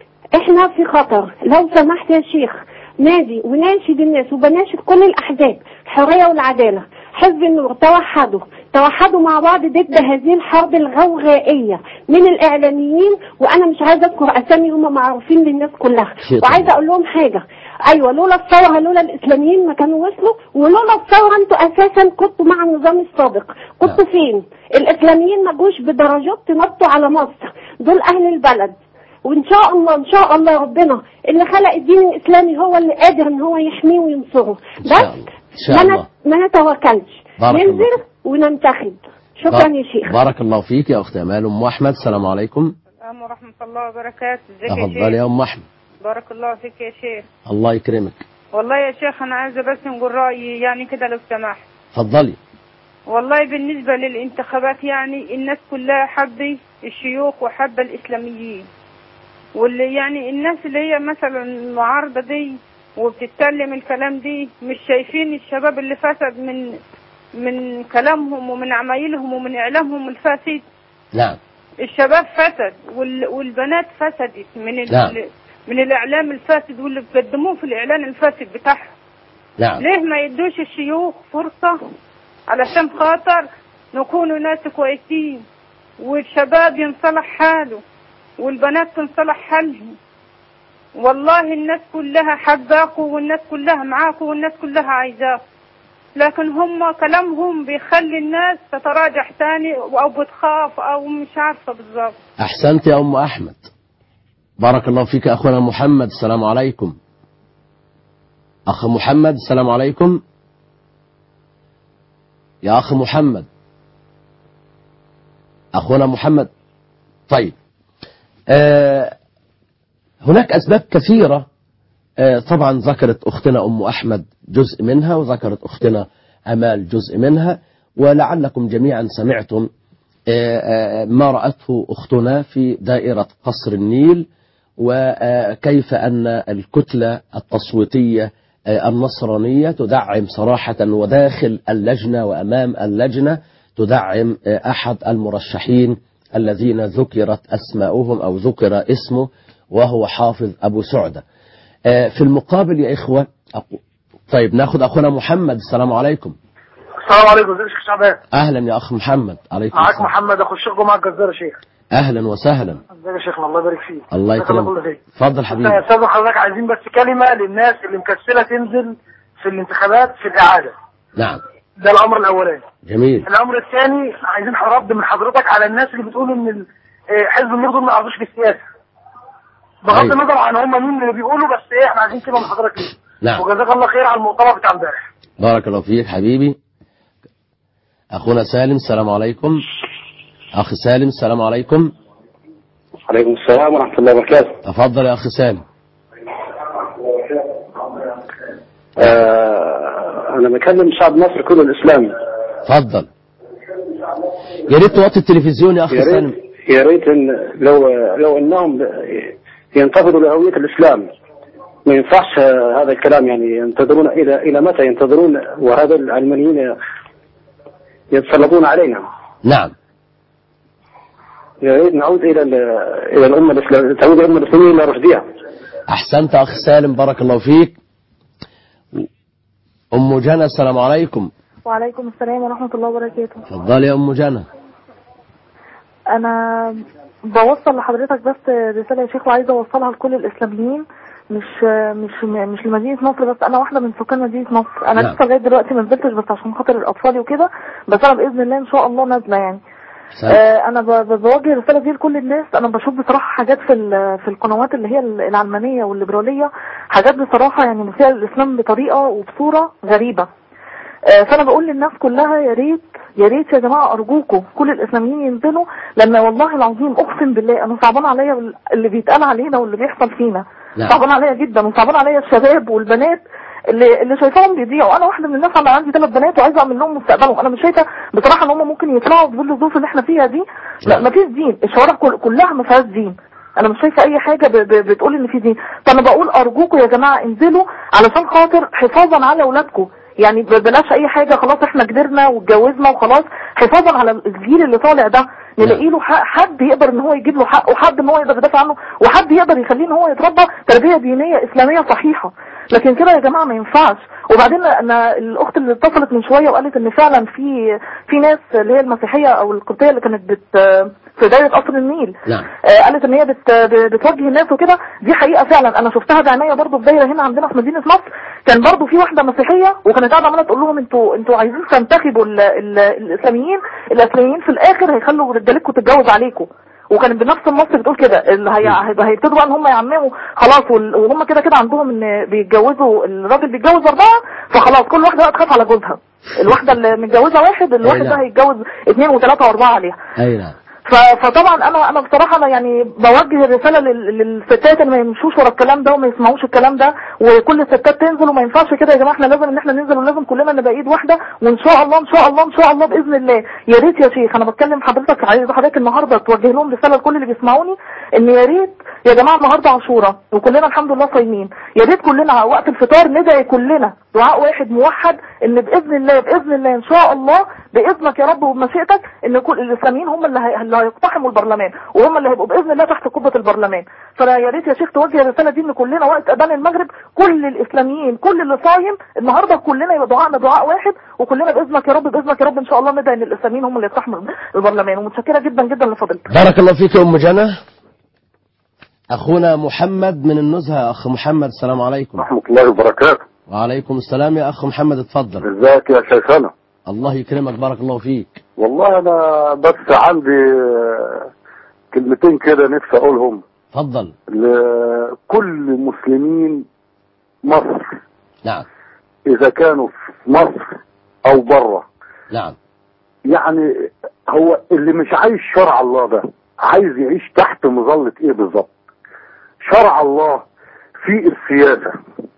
احنا في خطر لو سمحت يا شيخ نادي وناشد الناس وبناشد كل الاحزاب الحرية والعدالة حزب النور توحدوا توحدوا مع بعض ضد هذه الحرب الغوغائية من الاعلاميين وانا مش عايزه اذكر اسامي هم معروفين للناس كلها شيء وعايزه اقول لهم حاجه ايوه لولا الثوره لولا الاسلاميين ما كانوا وصلوا ولولا الثوره انتوا اساسا كنتوا مع النظام السابق كنتوا فين الاسلاميين ما جوش بدرجات تنطوا على مصر دول اهل البلد وان شاء الله ان شاء الله ربنا اللي خلق الدين الاسلامي هو اللي قادر ان هو يحميه وينصره إن شاء بس الله إن شاء ما الله نت- ما نتوكلش بارك الله ننزل فيك. وننتخب شكرا بار- يا شيخ بارك الله فيك يا أخت أمال أم أحمد السلام عليكم السلام ورحمة الله وبركاته ازيك يا تفضلي شيخ يا أم أحمد بارك الله فيك يا شيخ الله يكرمك والله يا شيخ أنا عايزة بس نقول رأيي يعني كده لو سمحت تفضلي والله بالنسبة للانتخابات يعني الناس كلها حبة الشيوخ وحبة الإسلاميين واللي يعني الناس اللي هي مثلا المعارضة دي وبتتكلم الكلام دي مش شايفين الشباب اللي فسد من من كلامهم ومن عمايلهم ومن إعلامهم الفاسد نعم الشباب فسد وال... والبنات فسدت من ال... نعم. من الاعلام الفاسد واللي بيقدموه في الاعلان الفاسد بتاعهم نعم ليه ما يدوش الشيوخ فرصة علشان خاطر نكونوا ناس كويسين والشباب ينصلح حاله والبنات تنصلح حالهم والله الناس كلها حباكوا والناس كلها معاكوا والناس كلها عايزاكوا لكن هم كلامهم بيخلي الناس تتراجع تاني او بتخاف او مش عارفة بالظبط أحسنت يا أم أحمد بارك الله فيك أخونا محمد السلام عليكم أخ محمد السلام عليكم يا أخ محمد أخونا محمد طيب آه هناك أسباب كثيرة آه طبعا ذكرت أختنا أم أحمد جزء منها وذكرت أختنا أمال جزء منها ولعلكم جميعا سمعتم آه، آه، ما رأته أختنا في دائرة قصر النيل وكيف أن الكتلة التصويتية آه، النصرانية تدعم صراحة وداخل اللجنة وأمام اللجنة تدعم آه، أحد المرشحين الذين ذكرت أسماؤهم أو ذكر اسمه وهو حافظ أبو سعدة آه، في المقابل يا إخوة أقو... طيب ناخد أخونا محمد السلام عليكم السلام عليكم ازيك يا شيخ شعبان أهلا يا أخ محمد عليكم معاك السلام محمد اخو الشيخ جمعه الجزار يا شيخ أهلا وسهلا ازيك يا شيخنا الله يبارك فيك الله جزاك الله يكرمك كل خير اتفضل يا حبيبي استاذ حضرتك عايزين بس كلمه للناس اللي مكسله تنزل في الانتخابات في الاعاده نعم ده الامر الاولاني جميل الامر الثاني عايزين رد من حضرتك على الناس اللي بتقول ان ال- آه، حزب النور دول ما يعرفوش في السياسه بغض أيوة. النظر عن هم مين اللي بيقولوا بس ايه احنا عايزين كلمه من حضرتك ليه نعم وجزاك الله خير على المؤتمر بتاع امبارح بارك الله فيك حبيبي أخونا سالم السلام عليكم أخ سالم السلام عليكم عليكم السلام ورحمة الله وبركاته تفضل يا أخ سالم آه أنا بكلم شعب مصر كله الإسلامي تفضل يا ريت توطي التلفزيون يا أخ يا سالم ريت يا ريت إن لو لو إنهم ينتظروا لهوية الإسلام ما ينفعش آه، هذا الكلام يعني ينتظرون إلى إلى متى ينتظرون وهذا العلمانيين يتسلطون علينا نعم يا ريت نعود إلى ال- إلى الأمة الإسلامية تعود الأمة الإسلامية إلى رشدها أحسنت أخ سالم بارك الله فيك أم جنى السلام عليكم وعليكم السلام ورحمة الله وبركاته تفضل يا أم جنى أنا بوصل لحضرتك بس رسالة يا شيخ وعايزة أوصلها لكل الإسلاميين مش مش مش لمدينة نصر بس أنا واحدة من سكان مدينة نصر أنا نعم. لسه لغاية دلوقتي ما نزلتش بس عشان خاطر الأطفال وكده بس أنا بإذن الله إن شاء الله نازلة يعني آه انا ب- ب- بوجه الرساله دي لكل الناس انا بشوف بصراحه حاجات في ال- في القنوات اللي هي ال- العلمانيه والليبراليه حاجات بصراحه يعني مسيئه للاسلام بطريقه وبصوره غريبه آه، فانا بقول للناس كلها يا ريت يا ريت يا جماعه ارجوكم كل الاسلاميين ينزلوا لان والله العظيم اقسم بالله انا صعبان عليا اللي بيتقال علينا واللي بيحصل فينا نعم. صعبان عليا جدا وصعبان عليا الشباب والبنات اللي اللي شايفاهم بيضيعوا انا واحده من الناس انا عندي ثلاث بنات وعايزه اعمل لهم مستقبلهم انا مش شايفه بصراحه ان هم ممكن يطلعوا بظل الظروف اللي احنا فيها دي لا مفيش دين الشوارع كل كلها ما فيهاش دين انا مش شايفه اي حاجه ب- ب- بتقول ان في دين فانا بقول ارجوكم يا جماعه انزلوا علشان خاطر حفاظا على اولادكم يعني ب- بلاش اي حاجه خلاص احنا كبرنا واتجوزنا وخلاص حفاظا على الجيل اللي طالع ده نلاقي له حق حد يقدر ان هو يجيب له حق وحد ان هو يقدر يدافع عنه وحد يقدر يخليه ان هو يتربى تربيه دينيه اسلاميه صحيحه لكن كده يا جماعه ما ينفعش وبعدين انا الاخت اللي اتصلت من شويه وقالت ان فعلا في في ناس اللي هي المسيحيه او القبطيه اللي كانت بت في دايره قصر النيل نعم آه، قالت ان هي بت بتوجه الناس وكده دي حقيقه فعلا انا شفتها بعينيا برضو في دايره هنا عندنا في مدينه نصر كان برضو في واحده مسيحيه وكانت قاعده عماله تقول لهم انتوا انتوا عايزين تنتخبوا ال- ال- الاسلاميين الاسلاميين في الاخر هيخلوا رجالتكم تتجوز عليكم وكانت بنفس النص بتقول كده اللي هي هيبقى هيبتدوا بقى ان هم يعمموا خلاص وال- وهم كده كده عندهم ان بيتجوزوا الراجل بيتجوز اربعه فخلاص كل واحده بقى تخاف على جوزها الواحده اللي متجوزه واحد الواحد نعم. ده هيتجوز اثنين وثلاثه واربعه عليها أي نعم ف- فطبعا انا انا بصراحه انا يعني بوجه الرساله لل- للستات اللي ما يمشوش ورا الكلام ده وما يسمعوش الكلام ده وكل الستات تنزل وما ينفعش كده يا جماعه احنا لازم ان احنا ننزل ولازم كلنا نبقى ايد واحده وان شاء الله ان شاء الله ان شاء الله باذن الله يا ريت يا شيخ انا بتكلم حضرتك عايز حضرتك النهارده توجه لهم رساله لكل اللي بيسمعوني ان يا ريت يا جماعه النهارده عاشوراء وكلنا الحمد لله صايمين يا ريت كلنا وقت الفطار ندعي كلنا دعاء واحد موحد ان باذن الله باذن الله ان شاء الله باذنك يا رب وبمشيئتك ان كل الاسلاميين هم اللي, هي... اللي هيقتحموا البرلمان وهم اللي هيبقوا باذن الله تحت قبه البرلمان فانا يا ريت يا شيخ توجه الرساله دي ان كلنا وقت اذان المغرب كل الاسلاميين كل اللي صايم النهارده كلنا يبقى دعائنا دعاء واحد وكلنا باذنك يا رب باذنك يا رب ان شاء الله ندعي ان الاسلاميين هم اللي يقتحموا البرلمان ومتشكره جدا جدا لفضيلتك بارك الله فيك يا أم جنى أخونا محمد من النزهة أخ محمد السلام عليكم ورحمة الله وبركاته وعليكم السلام يا أخ محمد اتفضل ازيك يا شيخنا الله يكرمك بارك الله فيك والله انا بس عندي آه، كلمتين كده نفسي اقولهم اتفضل لكل مسلمين مصر نعم اذا كانوا في مصر او بره نعم يعني هو اللي مش عايش شرع الله ده عايز يعيش تحت مظلة ايه بالظبط شرع الله في السياسة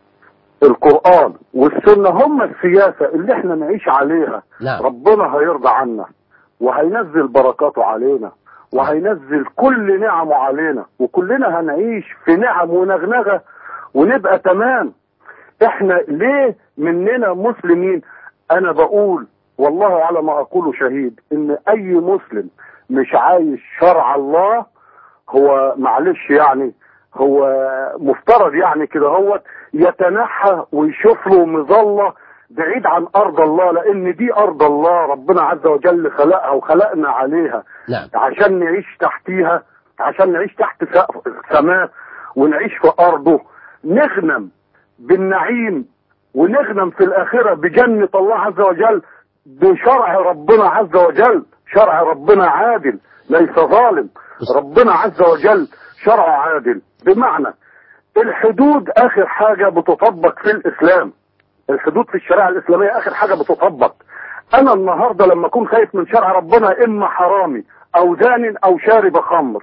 القرآن والسنة هم السياسة اللي احنا نعيش عليها نعم. ربنا هيرضى عنا وهينزل بركاته علينا وهينزل كل نعمه علينا وكلنا هنعيش في نعم ونغنغة ونبقى تمام احنا ليه مننا مسلمين انا بقول والله على ما اقول شهيد ان اي مسلم مش عايش شرع الله هو معلش يعني هو مفترض يعني كده هو يتنحى ويشوف له مظله بعيد عن ارض الله لان دي ارض الله ربنا عز وجل خلقها وخلقنا عليها نعم. عشان نعيش تحتيها عشان نعيش تحت سقف السماء ونعيش في ارضه نغنم بالنعيم ونغنم في الاخره بجنه الله عز وجل بشرع ربنا عز وجل شرع ربنا عادل ليس ظالم ربنا عز وجل شرع عادل بمعنى الحدود اخر حاجه بتطبق في الاسلام الحدود في الشريعه الاسلاميه اخر حاجه بتطبق انا النهارده لما اكون خايف من شرع ربنا اما حرامي او زان او شارب خمر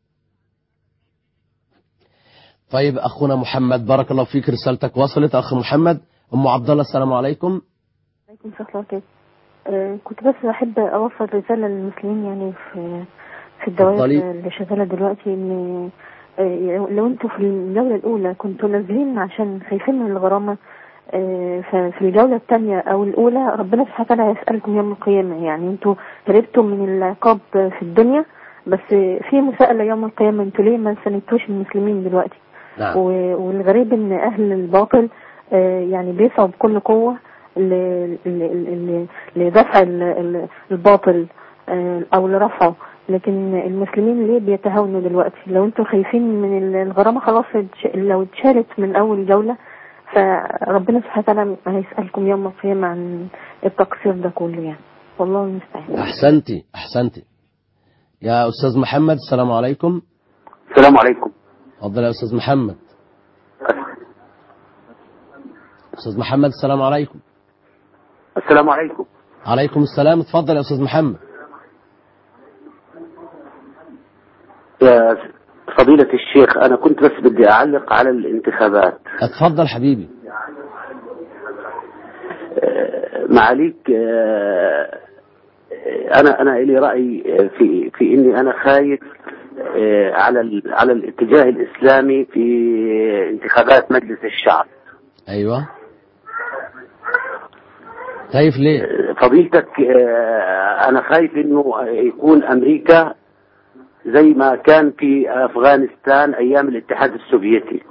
طيب اخونا محمد بارك الله فيك رسالتك وصلت اخ محمد ام عبد الله السلام عليكم عليكم السلام ورحمة الله. آه، كنت بس أحب أوصل رسالة للمسلمين يعني في في الدوائر اتفضلي. اللي شغالة دلوقتي إن آه، لو أنتوا في الجولة الأولى كنتوا نازلين عشان خايفين من الغرامة آه، ففي الجولة الثانية أو الأولى ربنا سبحانه وتعالى هيسألكم يوم القيامة يعني أنتوا هربتوا من العقاب في الدنيا بس في مساءلة يوم القيامة أنتوا ليه ما ساندتوش المسلمين دلوقتي نعم. و- والغريب ان اهل الباطل آه، يعني بيسعوا بكل قوة ل- ل- ل- لدفع ال- ال- الباطل آه، او لرفعه لكن المسلمين ليه بيتهاونوا دلوقتي لو انتوا خايفين من ال- الغرامة خلاص اتش- لو اتشالت من اول جولة فربنا سبحانه وتعالى هيسألكم يوم القيامة عن التقصير ده كله يعني والله المستعان احسنتي احسنتي يا استاذ محمد السلام عليكم السلام عليكم اتفضل يا استاذ محمد استاذ محمد السلام عليكم السلام عليكم عليكم السلام اتفضل يا استاذ محمد يا فضيلة الشيخ أنا كنت بس بدي أعلق على الانتخابات اتفضل حبيبي آه، معاليك آه، أنا أنا لي رأي في في إني أنا خايف آه، على ال- على الاتجاه الإسلامي في انتخابات مجلس الشعب ايوه خايف ليه فضيلتك آه، أنا خايف إنه يكون أمريكا زي ما كان في أفغانستان أيام الاتحاد السوفيتي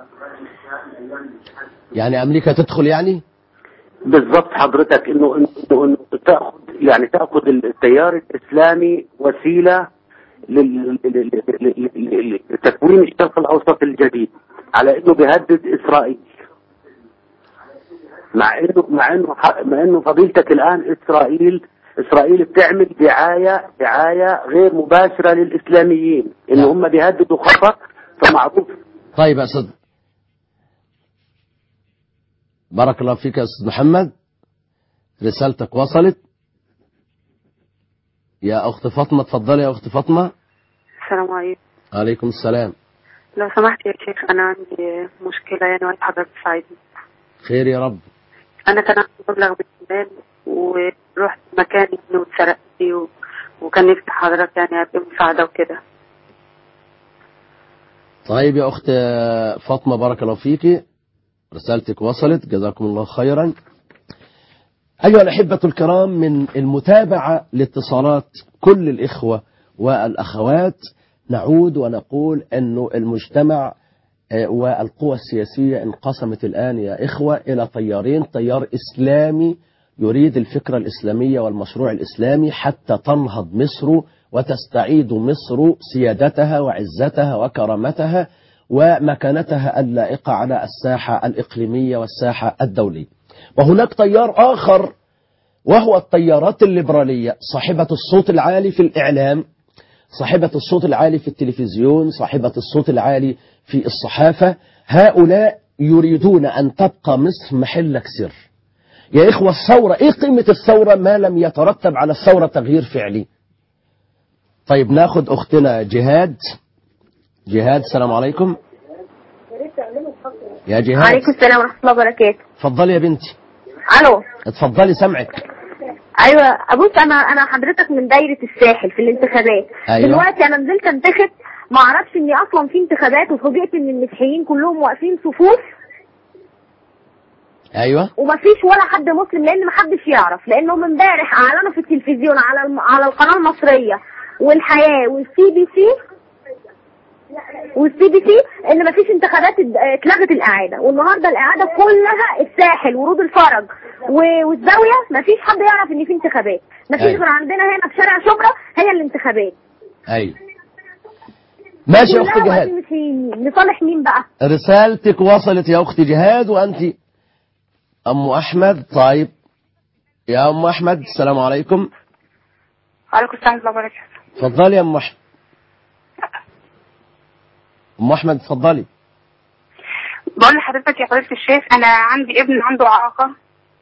يعني امريكا تدخل يعني بالضبط حضرتك انه انه انه تاخذ يعني تاخذ التيار الاسلامي وسيله لل- لل- لل- لل- لتكوين الشرق الاوسط الجديد على انه بيهدد اسرائيل مع انه مع انه ح- مع انه فضيلتك الان اسرائيل اسرائيل بتعمل دعايه دعايه غير مباشره للاسلاميين انه هم بيهددوا خطر فمعروف طيب يا استاذ بارك الله فيك يا استاذ محمد رسالتك وصلت يا اخت فاطمه اتفضلي يا اخت فاطمه السلام عليكم عليكم السلام لو سمحت يا شيخ أنا عندي مشكلة يعني وعايز حضرتك تساعدني خير يا رب أنا كان عندي مبلغ من المال ورحت مكان ابني واتسرقت فيه و... وكان نفسي حضرتك يعني أبقى مساعدة وكده طيب يا اخت فاطمه بارك الله فيك رسالتك وصلت جزاكم الله خيرا أيها الأحبة الكرام من المتابعة لاتصالات كل الإخوة والأخوات نعود ونقول أنه المجتمع آه، والقوى السياسية انقسمت الآن يا إخوة إلى تيارين تيار إسلامي يريد الفكرة الإسلامية والمشروع الإسلامي حتى تنهض مصر وتستعيد مصر سيادتها وعزتها وكرامتها ومكانتها اللائقة على الساحة الإقليمية والساحة الدولية وهناك تيار آخر وهو التيارات الليبرالية صاحبة الصوت العالي في الإعلام صاحبة الصوت العالي في التلفزيون صاحبة الصوت العالي في الصحافة هؤلاء يريدون أن تبقى مصر محلك سر يا إخوة الثورة إيه قيمة الثورة ما لم يترتب على الثورة تغيير فعلي طيب ناخد أختنا جهاد جهاد السلام عليكم يا جهاد عليكم السلام ورحمة الله وبركاته اتفضلي يا بنتي الو اتفضلي سامعك ايوه بص انا انا حضرتك من دايرة الساحل في الانتخابات أيوة. دلوقتي انا نزلت انتخب ما اعرفش اني اصلا في انتخابات وفوجئت ان المسيحيين كلهم واقفين صفوف ايوه ومفيش ولا حد مسلم لان محدش يعرف لانهم امبارح اعلنوا في التلفزيون على الم... على القناه المصريه والحياه والسي بي سي والسي بي سي ان مفيش انتخابات ات- اتلغت الاعاده والنهارده الاعاده كلها الساحل ورود الفرج و- والزاويه مفيش حد يعرف ان في انتخابات مفيش أيوة. غير عندنا هنا في شارع شبرا هي الانتخابات ايوه ماشي يا اخت كلها جهاد وقت مسيحيين. لصالح مين بقى رسالتك وصلت يا اختي جهاد وانت ام احمد طيب يا ام احمد السلام عليكم وعليكم السلام ورحمة الله وبركاته اتفضلي يا ام احمد ام احمد اتفضلي بقول لحضرتك يا فضيلة الشيخ أنا عندي ابن عنده إعاقة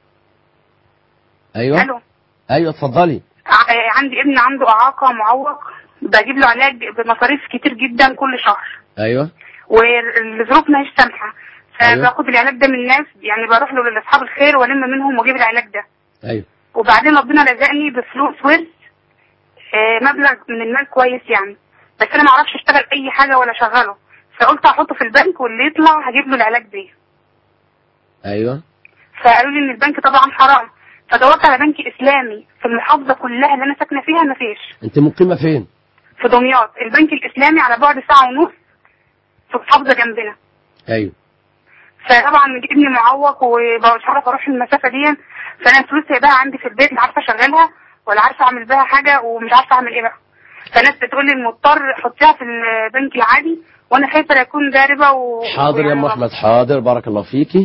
ايوه ألو ايوه اتفضلي ع- عندي ابن عنده إعاقة معوق بجيب له علاج بمصاريف كتير جدا كل شهر ايوه والظروف ما هيش سامحة أيوة. فباخد العلاج ده من الناس يعني بروح له لأصحاب الخير وألم منهم وأجيب العلاج ده ايوه وبعدين ربنا رزقني بفلوس ورث آه، مبلغ من المال كويس يعني بس انا ما اعرفش اشتغل اي حاجه ولا اشغله فقلت احطه في البنك واللي يطلع هجيب له العلاج ده ايوه فقالوا لي ان البنك طبعا حرام فدورت على بنك اسلامي في المحافظه كلها اللي انا ساكنه فيها ما فيش انت مقيمه فين في دمياط البنك الاسلامي على بعد ساعه ونص في محافظه جنبنا ايوه فطبعا ابني معوق ومش عارفه اروح المسافه دي فانا الفلوس سايباها عندي في البيت لا عارفه اشغلها ولا عارفه اعمل بيها حاجه ومش عارفه اعمل ايه بقى فناس بتقول لي المضطر حطيها في البنك العادي وانا خايفه لا يكون ده ربا و... حاضر يا ام احمد حاضر بارك الله فيكي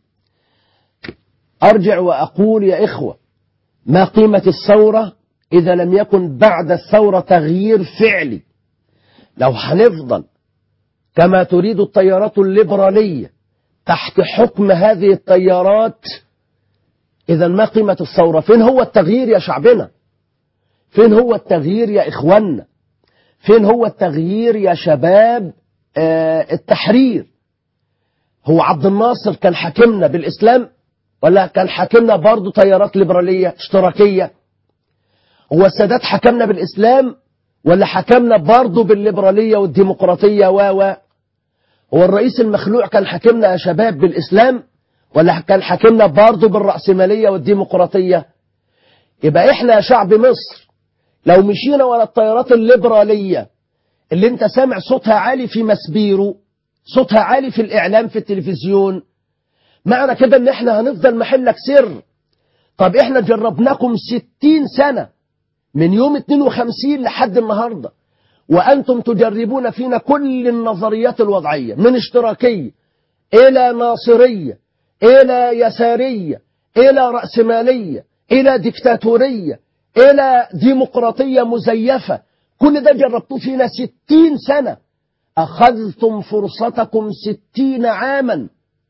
ارجع واقول يا اخوه ما قيمه الثوره اذا لم يكن بعد الثوره تغيير فعلي لو هنفضل كما تريد التيارات الليبراليه تحت حكم هذه التيارات اذا ما قيمه الثوره فين هو التغيير يا شعبنا فين هو التغيير يا اخواننا فين هو التغيير يا شباب آه التحرير هو عبد الناصر كان حاكمنا بالإسلام ولا كان حاكمنا برضه تيارات ليبرالية اشتراكية هو السادات حكمنا بالإسلام ولا حكمنا برضه بالليبرالية والديمقراطية و و هو الرئيس المخلوع كان حاكمنا يا شباب بالإسلام ولا كان حاكمنا برضه بالرأسمالية والديمقراطية يبقى احنا يا شعب مصر لو مشينا ورا التيارات الليبرالية اللي انت سامع صوتها عالي في مسبيرو صوتها عالي في الإعلام في التلفزيون معنى كده ان احنا هنفضل محلك سر طب احنا جربناكم ستين سنة من يوم 52 لحد النهاردة وأنتم تجربون فينا كل النظريات الوضعية من اشتراكية إلى ناصرية إلى يسارية إلى رأسمالية إلى ديكتاتورية إلى ديمقراطية مزيفة كل ده جربتوه فينا ستين سنة أخذتم فرصتكم ستين عاما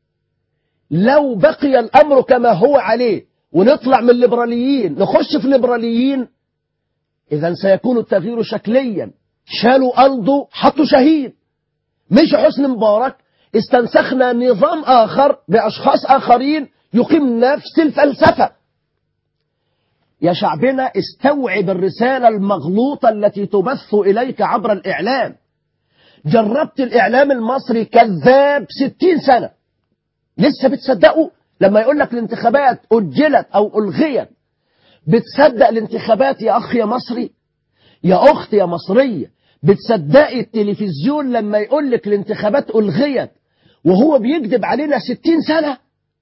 لو بقي الأمر كما هو عليه ونطلع من الليبراليين نخش في الليبراليين إذا سيكون التغيير شكليا شالوا ألضو حطوا شهيد مش حسن مبارك استنسخنا نظام آخر بأشخاص آخرين يقيم نفس الفلسفة يا شعبنا استوعب الرسالة المغلوطة التي تبث إليك عبر الإعلام جربت الإعلام المصري كذاب ستين سنة لسه بتصدقوا لما يقول لك الانتخابات أجلت أو ألغيت بتصدق الانتخابات يا أخ يا مصري يا أخت يا مصرية بتصدقي التلفزيون لما يقول لك الانتخابات ألغيت وهو بيكذب علينا ستين سنة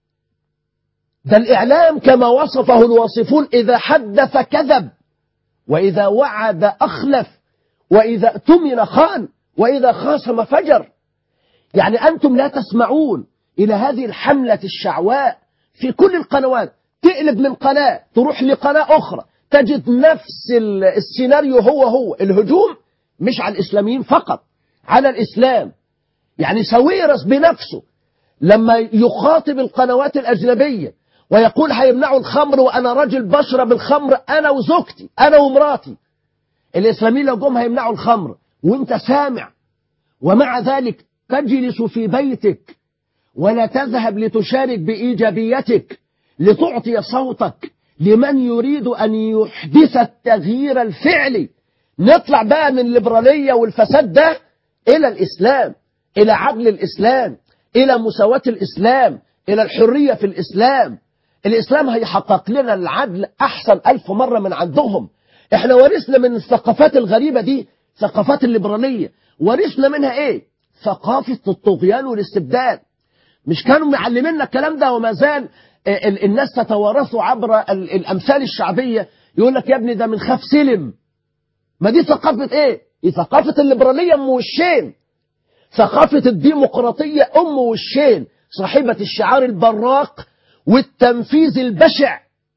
ده الإعلام كما وصفه الواصفون إذا حدث كذب وإذا وعد أخلف وإذا اؤتمن خان وإذا خاصم فجر يعني أنتم لا تسمعون إلى هذه الحملة الشعواء في كل القنوات تقلب من قناة تروح لقناة أخرى تجد نفس السيناريو هو هو الهجوم مش على الإسلاميين فقط على الإسلام يعني سويرس بنفسه لما يخاطب القنوات الأجنبية ويقول هيمنعوا الخمر وأنا راجل بشرب الخمر أنا وزوجتي أنا ومراتي الإسلاميين لو جم هيمنعوا الخمر وانت سامع ومع ذلك تجلس في بيتك ولا تذهب لتشارك بإيجابيتك لتعطي صوتك لمن يريد أن يحدث التغيير الفعلي نطلع بقى من الليبرالية والفساد ده إلى الإسلام إلى عدل الإسلام إلى مساواة الإسلام إلى الحرية في الإسلام الإسلام هيحقق لنا العدل أحسن ألف مرة من عندهم إحنا ورثنا من الثقافات الغريبة دي ثقافات الليبرالية ورثنا منها إيه ثقافة الطغيان والاستبداد مش كانوا معلميننا الكلام ده وما زال ال- ال- الناس تتوارثه عبر ال- الأمثال الشعبية يقول لك يا ابني ده من خاف سلم ما دي ثقافة ايه دي ثقافة الليبرالية ام وشين ثقافة الديمقراطية ام وشين صاحبة الشعار البراق والتنفيذ البشع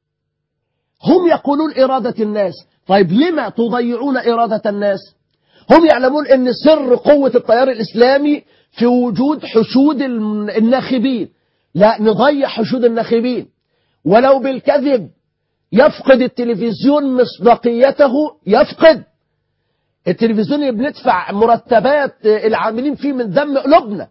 هم يقولون إرادة الناس طيب لما تضيعون إرادة الناس هم يعلمون أن سر قوة التيار الإسلامي في وجود حشود الم- الناخبين لا نضيع حشود الناخبين ولو بالكذب يفقد التلفزيون مصداقيته يفقد التلفزيون اللي بندفع مرتبات العاملين فيه من دم قلوبنا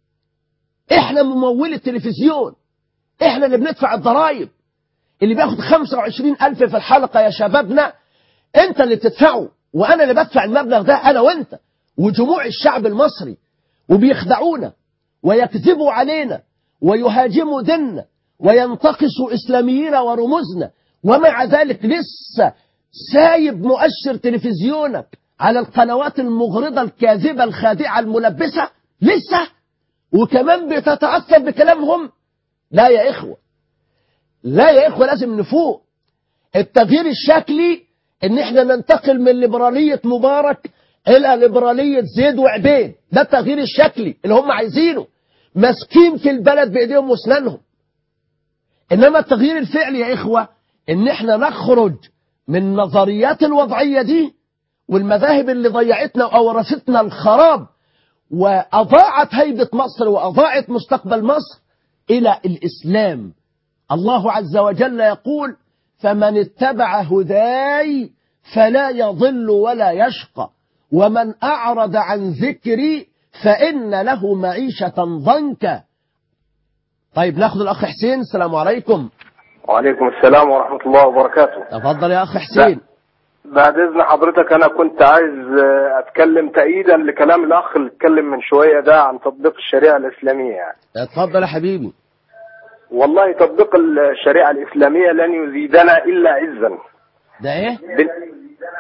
احنا ممول التلفزيون احنا اللي بندفع الضرائب اللي بياخد 25 ألف في الحلقة يا شبابنا انت اللي بتدفعه وانا اللي بدفع المبلغ ده انا وانت وجموع الشعب المصري وبيخدعونا ويكذبوا علينا ويهاجموا ديننا وينتقصوا اسلاميين ورموزنا ومع ذلك لسه سايب مؤشر تلفزيونك على القنوات المغرضة الكاذبة الخادعة الملبسة لسه وكمان بتتأثر بكلامهم لا يا إخوة لا يا إخوة لازم نفوق التغيير الشكلي ان احنا ننتقل من ليبرالية مبارك الى ليبرالية زيد وعبيد ده التغيير الشكلي اللي هم عايزينه ماسكين في البلد بايديهم واسنانهم انما التغيير الفعلي يا اخوة ان احنا نخرج من النظريات الوضعية دي والمذاهب اللي ضيعتنا واورثتنا الخراب واضاعت هيبة مصر واضاعت مستقبل مصر الى الاسلام الله عز وجل يقول فمن اتبع هداي فلا يضل ولا يشقى ومن أعرض عن ذكري فإن له معيشة ضنكا طيب ناخذ الأخ حسين السلام عليكم وعليكم السلام ورحمة الله وبركاته تفضل يا أخ حسين بعد إذن حضرتك أنا كنت عايز آه، أتكلم تأييدا لكلام الأخ اللي اتكلم من شوية ده عن تطبيق الشريعة الإسلامية يعني اتفضل يا حبيبي والله تطبيق الشريعة الإسلامية لن يزيدنا إلا عزا ده ايه بال-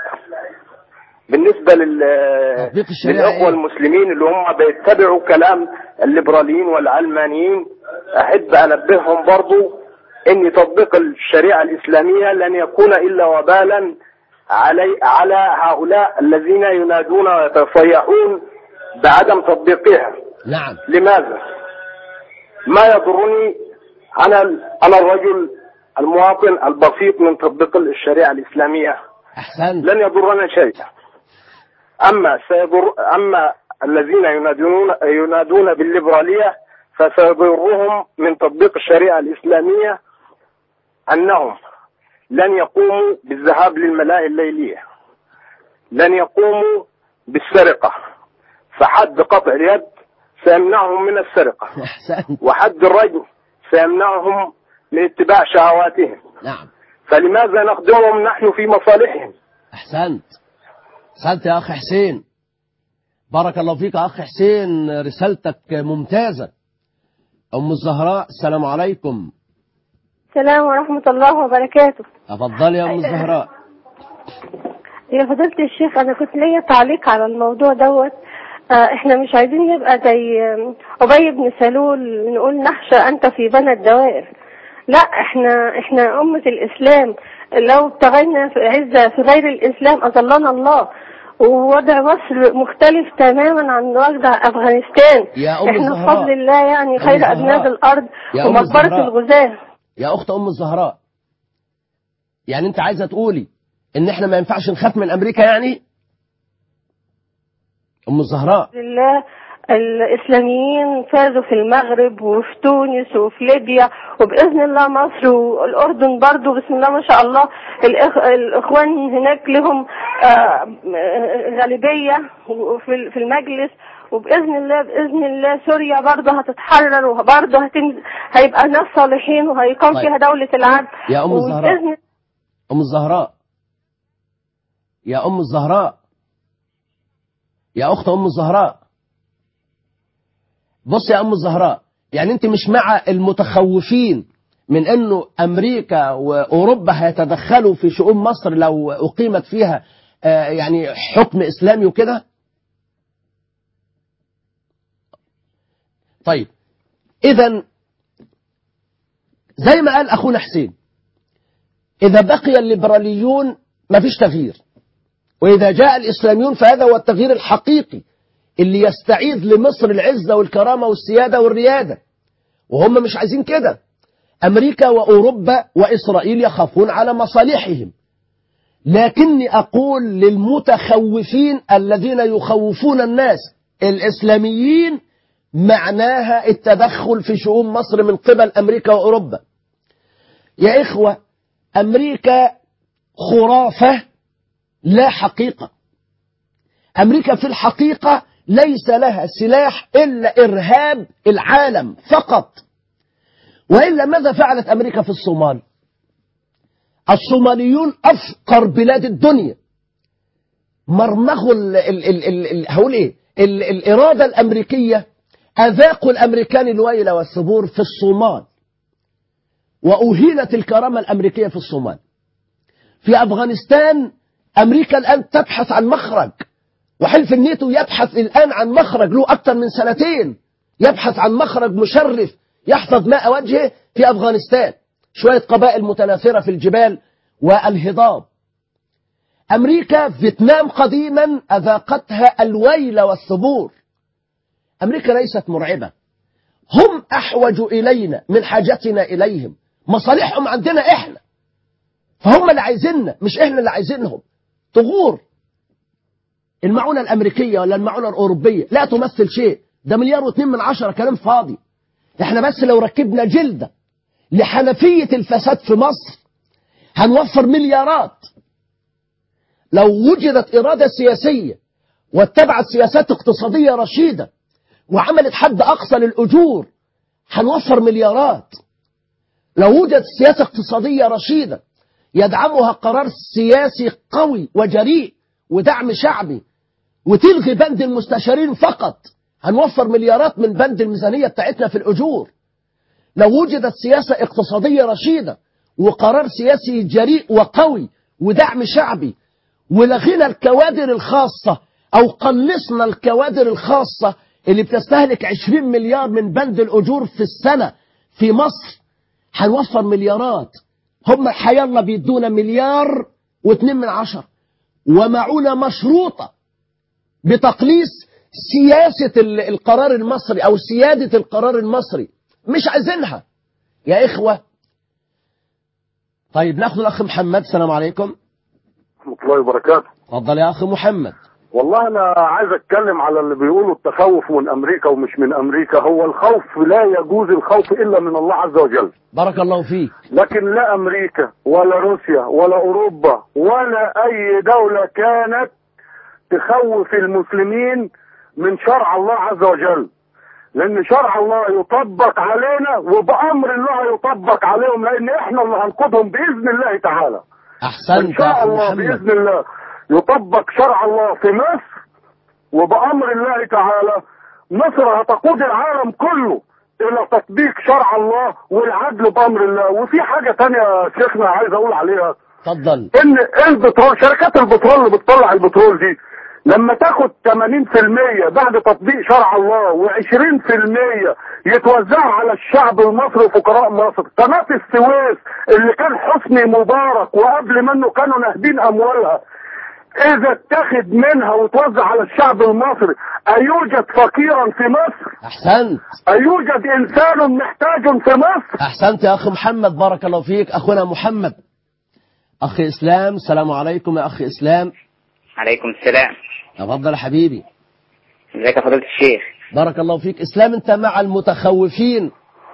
بالنسبة لل تطبيق الشريعة للأخوة إيه؟ المسلمين اللي هم بيتبعوا كلام الليبراليين والعلمانيين أحب أنبههم برضو أن تطبيق الشريعة الإسلامية لن يكون إلا وبالا علي على هؤلاء الذين ينادون ويتصيحون بعدم تطبيقها نعم لماذا؟ ما يضرني أنا أنا الرجل المواطن البسيط من تطبيق الشريعة الإسلامية أحسن لن يضرنا شيء أما سيضر أما الذين ينادون ينادون بالليبرالية فسيضرهم من تطبيق الشريعة الإسلامية أنهم لن يقوموا بالذهاب للملاهي الليلية لن يقوموا بالسرقة فحد قطع اليد سيمنعهم من السرقة أحسن وحد الرجم سيمنعهم من اتباع شهواتهم نعم فلماذا نخدمهم نحن في مصالحهم أحسنت أحسنت يا أخ حسين بارك الله فيك يا أخ حسين رسالتك ممتازة أم الزهراء السلام عليكم السلام ورحمة الله وبركاته تفضلي يا أم الزهراء يا فضيلة الشيخ أنا كنت ليا تعليق على الموضوع دوت آه، احنا مش عايزين نبقى زي آم، أبي بن سلول نقول نحشى أنت في بنى الدوائر لا احنا احنا أمة الإسلام لو ابتغينا في عزة في غير الإسلام أظلنا الله ووضع مصر مختلف تماما عن وضع أفغانستان يا أم احنا الزهراء. بفضل الله يعني أم خير الزهراء. أجناد الأرض يا أم ومقبرة الزهراء. الغزاة يا أخت أم الزهراء يعني أنت عايزة تقولي إن إحنا ما ينفعش نخاف من أمريكا يعني أم الزهراء لله الإسلاميين فازوا في المغرب وفي تونس وفي ليبيا وبإذن الله مصر والأردن برضو بسم الله ما شاء الله الإخ... الإخوان هناك لهم آه، غالبية في في المجلس وبإذن الله بإذن الله سوريا برضه هتتحرر وبرضه هتنزل هيبقى ناس صالحين وهيقام طيب. فيها دولة العدل يا أم الزهراء. وبإذن أم الزهراء يا أم الزهراء يا أخت أم الزهراء بص يا أم الزهراء يعني أنت مش مع المتخوفين من أنه أمريكا وأوروبا هيتدخلوا في شؤون مصر لو أقيمت فيها آه، يعني حكم إسلامي وكده طيب إذا زي ما قال أخونا حسين إذا بقي الليبراليون ما فيش تغيير وإذا جاء الإسلاميون فهذا هو التغيير الحقيقي اللي يستعيد لمصر العزة والكرامة والسيادة والريادة وهم مش عايزين كده أمريكا وأوروبا وإسرائيل يخافون على مصالحهم لكني أقول للمتخوفين الذين يخوفون الناس الإسلاميين معناها التدخل في شؤون مصر من قبل أمريكا وأوروبا يا إخوة أمريكا خرافة لا حقيقة أمريكا في الحقيقة ليس لها سلاح إلا إرهاب العالم فقط وإلا ماذا فعلت أمريكا في الصومال الصوماليون أفقر بلاد الدنيا مرمغوا ال ال ال ال ال هقول إيه ال الإرادة الأمريكية أذاقوا الأمريكان الويل والثبور في الصومال وأهينت الكرامة الأمريكية في الصومال في أفغانستان أمريكا الآن تبحث عن مخرج وحلف الناتو يبحث الآن عن مخرج له أكثر من سنتين يبحث عن مخرج مشرف يحفظ ماء وجهه في أفغانستان شوية قبائل متناثرة في الجبال والهضاب أمريكا فيتنام قديما أذاقتها الويل والثبور أمريكا ليست مرعبة هم أحوج إلينا من حاجتنا إليهم مصالحهم عندنا إحنا فهم اللي عايزيننا مش إحنا اللي عايزينهم تغور المعونة الأمريكية ولا المعونة الأوروبية لا تمثل شيء ده مليار واثنين من عشرة كلام فاضي احنا بس لو ركبنا جلدة لحنفية الفساد في مصر هنوفر مليارات لو وجدت إرادة سياسية واتبعت سياسات اقتصادية رشيدة وعملت حد أقصى للأجور هنوفر مليارات لو وجدت سياسة اقتصادية رشيدة يدعمها قرار سياسي قوي وجريء ودعم شعبي وتلغي بند المستشارين فقط هنوفر مليارات من بند الميزانية بتاعتنا في الأجور لو وجدت سياسة اقتصادية رشيدة وقرار سياسي جريء وقوي ودعم شعبي ولغينا الكوادر الخاصة أو قلصنا الكوادر الخاصة اللي بتستهلك 20 مليار من بند الأجور في السنة في مصر هنوفر مليارات هم حيالله بيدونا مليار واتنين من عشر ومعونة مشروطة بتقليص سياسة القرار المصري أو سيادة القرار المصري مش عايزينها يا إخوة طيب ناخد الأخ محمد السلام عليكم ورحمة الله وبركاته اتفضل يا أخ محمد والله أنا عايز أتكلم على اللي بيقولوا التخوف من أمريكا ومش من أمريكا هو الخوف لا يجوز الخوف إلا من الله عز وجل بارك الله فيك لكن لا أمريكا ولا روسيا ولا أوروبا ولا أي دولة كانت تخوف المسلمين من شرع الله عز وجل لأن شرع الله يطبق علينا وبأمر الله يطبق عليهم لأن إحنا اللي هنقودهم بإذن الله تعالى أحسنت إن شاء الله بإذن الله يطبق شرع الله في مصر وبأمر الله تعالى مصر هتقود العالم كله إلى تطبيق شرع الله والعدل بأمر الله وفي حاجة تانية يا شيخنا عايز أقول عليها اتفضل إن البترول شركات البترول اللي بتطلع البترول دي لما تاخد 80% بعد تطبيق شرع الله و20% يتوزعوا على الشعب المصري وفقراء مصر قناة السويس اللي كان حسني مبارك وقبل منه كانوا ناهبين أموالها إذا اتخذ منها وتوزع على الشعب المصري أيوجد فقيرا في مصر أحسنت أيوجد إنسان محتاج في مصر أحسنت يا أخ محمد بارك الله فيك أخونا محمد أخ إسلام السلام عليكم يا أخ إسلام عليكم السلام تفضل يا حبيبي ازيك يا فضيلة الشيخ بارك الله فيك إسلام أنت مع المتخوفين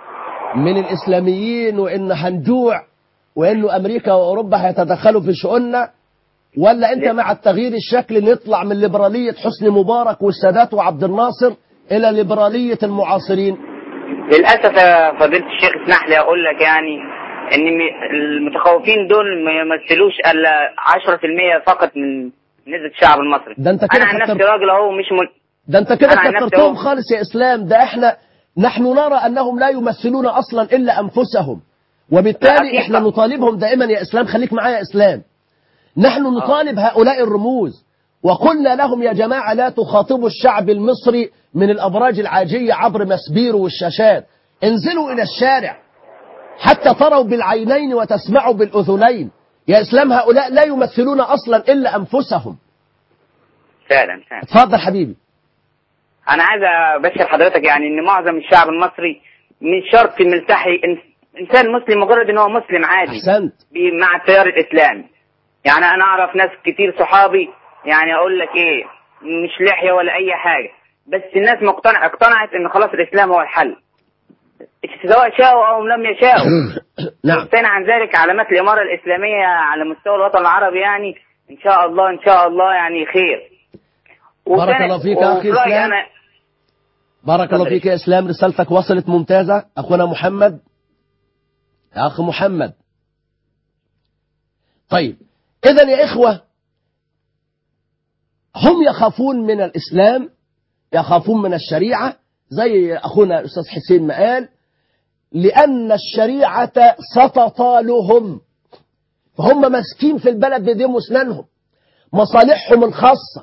من الإسلاميين وإن هنجوع وإنه أمريكا وأوروبا هيتدخلوا في شؤوننا ولا أنت مع التغيير الشكلي نطلع من ليبرالية حسني مبارك والسادات وعبد الناصر إلى ليبرالية المعاصرين للأسف يا فضيلة الشيخ اسمح لي أقول لك يعني إن م- المتخوفين دول ما يمثلوش إلا 10% فقط من نسبة الشعب المصري ده أنت كده أنا عن نفسي كترت- راجل أهو مش مل... ده أنت كده أنا عن نفسي كترتهم أهو. خالص يا إسلام ده إحنا نحن نرى أنهم لا يمثلون أصلا إلا أنفسهم وبالتالي إحنا نطالبهم دائما يا إسلام خليك معايا يا إسلام نحن نطالب هؤلاء الرموز وقلنا لهم يا جماعة لا تخاطبوا الشعب المصري من الأبراج العاجية عبر مسبيرو والشاشات انزلوا إلى الشارع حتى تروا بالعينين وتسمعوا بالأذنين يا إسلام هؤلاء لا يمثلون أصلا إلا أنفسهم فعلا فعلا اتفضل حبيبي انا عايز ابشر حضرتك يعني ان معظم الشعب المصري مش شرط ملتحي إن- انسان مسلم مجرد ان هو مسلم عادي احسنت بي- مع التيار الاسلامي يعني انا اعرف ناس كتير صحابي يعني اقول لك ايه مش لحيه ولا اي حاجه بس الناس مقتنعه اقتنعت ان خلاص الاسلام هو الحل سواء شاءوا او لم يشاءوا نعم ثاني عن ذلك علامات الاماره الاسلاميه على مستوى الوطن العربي يعني ان شاء الله ان شاء الله يعني خير بارك وثاني- الله فيك يا أخي وفي رأيي إسلام. أنا بارك الله فيك يا إسلام رسالتك وصلت ممتازة أخونا محمد يا أخ محمد طيب إذا يا إخوة هم يخافون من الإسلام يخافون من الشريعة زي أخونا الأستاذ حسين ما قال لأن الشريعة ستطالهم فهم ماسكين في البلد بيديهم واسنانهم مصالحهم الخاصة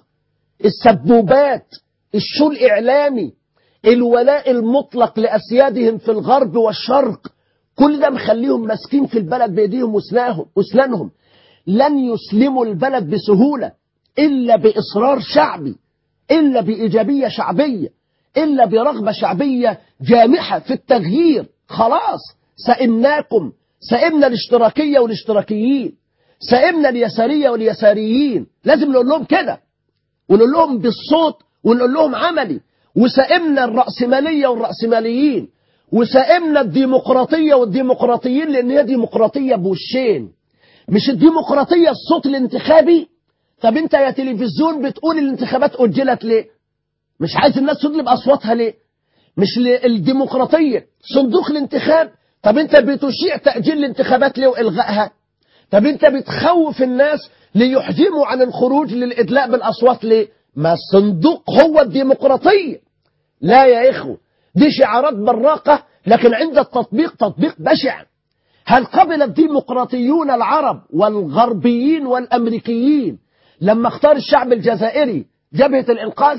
السبوبات الشو الإعلامي الولاء المطلق لأسيادهم في الغرب والشرق كل ده مخليهم ماسكين في البلد بإيديهم وسناهم وسنانهم لن يسلموا البلد بسهولة إلا بإصرار شعبي إلا بإيجابية شعبية إلا برغبة شعبية جامحة في التغيير خلاص سئمناكم سئمنا الاشتراكية والاشتراكيين سئمنا اليسارية واليساريين لازم نقول لهم كده ونقول لهم بالصوت ونقول لهم عملي وسائمنا الرأسمالية والرأسماليين وسائمنا الديمقراطية والديمقراطيين لأن هي ديمقراطية بوشين مش الديمقراطية الصوت الانتخابي طب انت يا تلفزيون بتقول الانتخابات أجلت ليه مش عايز الناس تطلب أصواتها ليه مش ل- الديمقراطية صندوق الانتخاب طب انت بتشيع تأجيل الانتخابات ليه وإلغائها طب انت بتخوف الناس ليحجموا عن الخروج للإدلاء بالأصوات ليه ما الصندوق هو الديمقراطية لا يا إخوة دي شعارات براقة لكن عند التطبيق تطبيق بشع هل قبل الديمقراطيون العرب والغربيين والأمريكيين لما اختار الشعب الجزائري جبهة الإنقاذ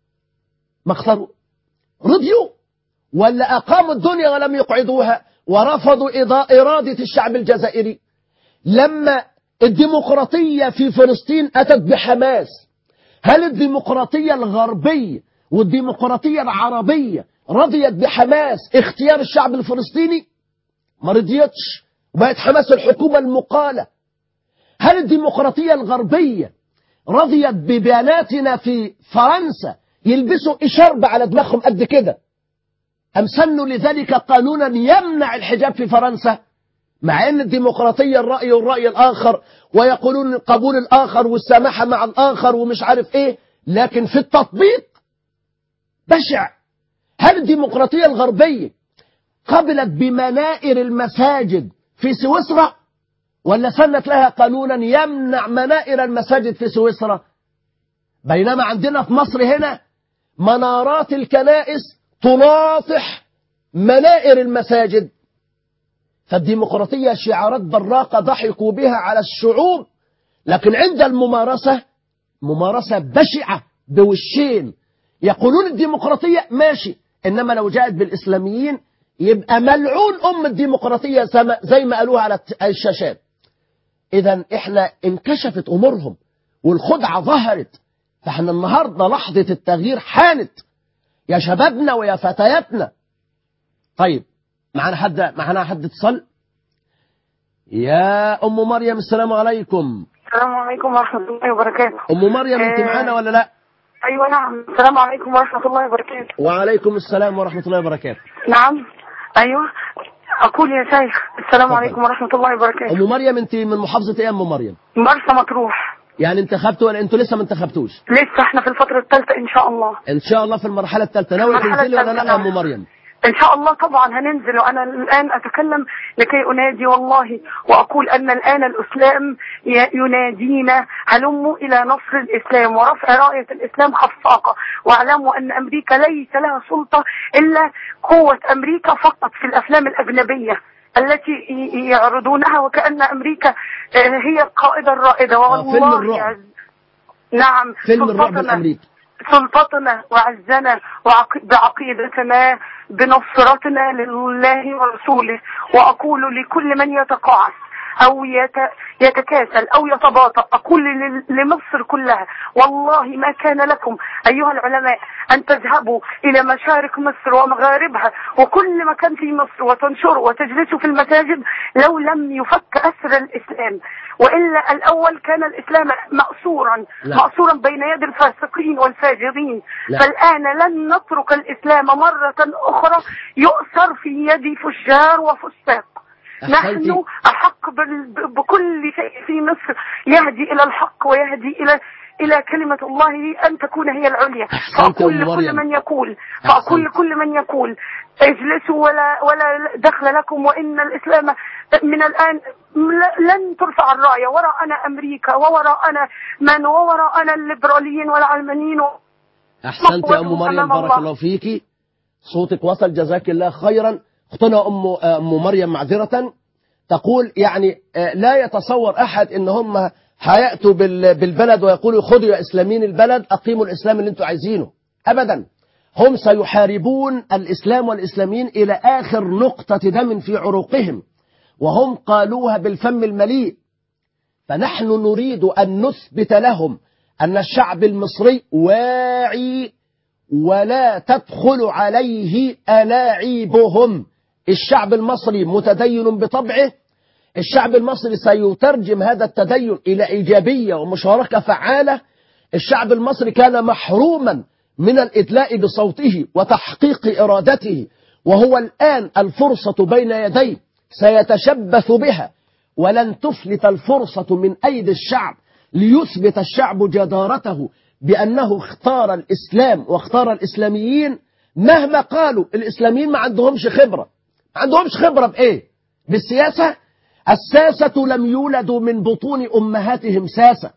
ما اختاروا رضيوا ولا أقاموا الدنيا ولم يقعدوها ورفضوا إضاء إرادة الشعب الجزائري لما الديمقراطية في فلسطين أتت بحماس هل الديمقراطية الغربية والديمقراطية العربية رضيت بحماس اختيار الشعب الفلسطيني ما رضيتش وبقت حماس الحكومة المقالة هل الديمقراطية الغربية رضيت ببناتنا في فرنسا يلبسوا إشارب على دماغهم قد كده أم سنوا لذلك قانونا يمنع الحجاب في فرنسا مع ان الديمقراطية الرأي والرأي الآخر ويقولون قبول الآخر والسماحة مع الآخر ومش عارف ايه لكن في التطبيق بشع هل الديمقراطية الغربية قبلت بمنائر المساجد في سويسرا ولا سنت لها قانونا يمنع منائر المساجد في سويسرا بينما عندنا في مصر هنا منارات الكنائس تناطح منائر المساجد فالديمقراطية شعارات براقة ضحكوا بها على الشعوب لكن عند الممارسة ممارسة بشعة بوشين يقولون الديمقراطية ماشي إنما لو جاءت بالإسلاميين يبقى ملعون أم الديمقراطية زي- زي ما قالوها على الت- الشاشات إذا إحنا انكشفت أمورهم والخدعة ظهرت فإحنا النهاردة لحظة التغيير حانت يا شبابنا ويا فتياتنا طيب معانا حد معانا حد اتصل يا ام مريم السلام عليكم السلام عليكم ورحمة الله وبركاته ام مريم انت آه، معانا ولا لا أيوة نعم السلام عليكم ورحمة الله وبركاته وعليكم السلام ورحمه الله وبركاته نعم أيوة أقول يا شيخ السلام اتفضل. عليكم ورحمة الله وبركاته ام مريم انت من محافظه ايه يا ام مريم مرسى مطروح يعني انتخبتوا ولا انتوا لسه ما انتخبتوش لسه احنا في الفترة الثالثة إن شاء الله ان شاء الله في المرحله الثالثه ناوي المرحلة تنزلي ولا لا الثالثة يا نعم. ام مريم إن شاء الله طبعا هننزل وأنا الآن أتكلم لكي أنادي والله وأقول أن الآن الإسلام ي- ينادينا هلموا إلى نصر الإسلام ورفع راية الإسلام خفاقة واعلموا أن أمريكا ليس لها سلطة إلا قوة أمريكا فقط في الأفلام الأجنبية التي ي- يعرضونها وكأن أمريكا آه، هي القائدة الرائدة آه، فيلم والله الرعب. يعز نعم فيلم الرعب سلطتنا الامريكي سلطتنا وعزنا وعق- بعقيدتنا بنصرتنا لله ورسوله وأقول لكل من يتقاعس أو يت- يتكاسل أو يتباطأ أقول لل- لمصر كلها والله ما كان لكم أيها العلماء أن تذهبوا إلى مشارق مصر ومغاربها وكل مكان في مصر وتنشروا وتجلسوا في المساجد لو لم يفك أسر الإسلام وإلا الأول كان الإسلام مأسورا لا. مأسورا بين يد الفاسقين والفاجرين لا. فالآن لن نترك الإسلام مرة أخرى يؤثر في يد فجار وفساق أحسنتي. نحن أحق بال- ب- بكل شيء في مصر يهدي إلى الحق ويهدي إلى إلى كلمة الله أن تكون هي العليا أحسنت فأقول يا أم لكل مريم. من يقول فأقول أحسنت. لكل من يقول اجلسوا ولا ولا دخل لكم وإن الإسلام من الآن ل- لن ترفع الراية وراءنا أمريكا ووراءنا من ووراءنا الليبراليين والعلمانيين احسنت يا ام مقوة مريم أمام بارك الله. الله فيكي صوتك وصل جزاك الله خيرا اختنا ام ام مريم معذره تقول يعني آه، لا يتصور احد ان هم هياتوا بال- بالبلد ويقولوا خذوا يا اسلاميين البلد اقيموا الاسلام اللي انتم عايزينه ابدا هم سيحاربون الاسلام والاسلاميين الى اخر نقطه دم في عروقهم وهم قالوها بالفم المليء فنحن نريد أن نثبت لهم أن الشعب المصري واعي ولا تدخل عليه ألاعيبهم الشعب المصري متدين بطبعه الشعب المصري سيترجم هذا التدين إلى إيجابية ومشاركة فعالة الشعب المصري كان محروما من الإدلاء بصوته وتحقيق إرادته وهو الآن الفرصة بين يديه سيتشبث بها ولن تفلت الفرصة من أيدي الشعب ليثبت الشعب جدارته بأنه اختار الإسلام واختار الإسلاميين مهما قالوا الإسلاميين ما عندهمش خبرة ما عندهمش خبرة بإيه بالسياسة الساسة لم يولدوا من بطون أمهاتهم ساسة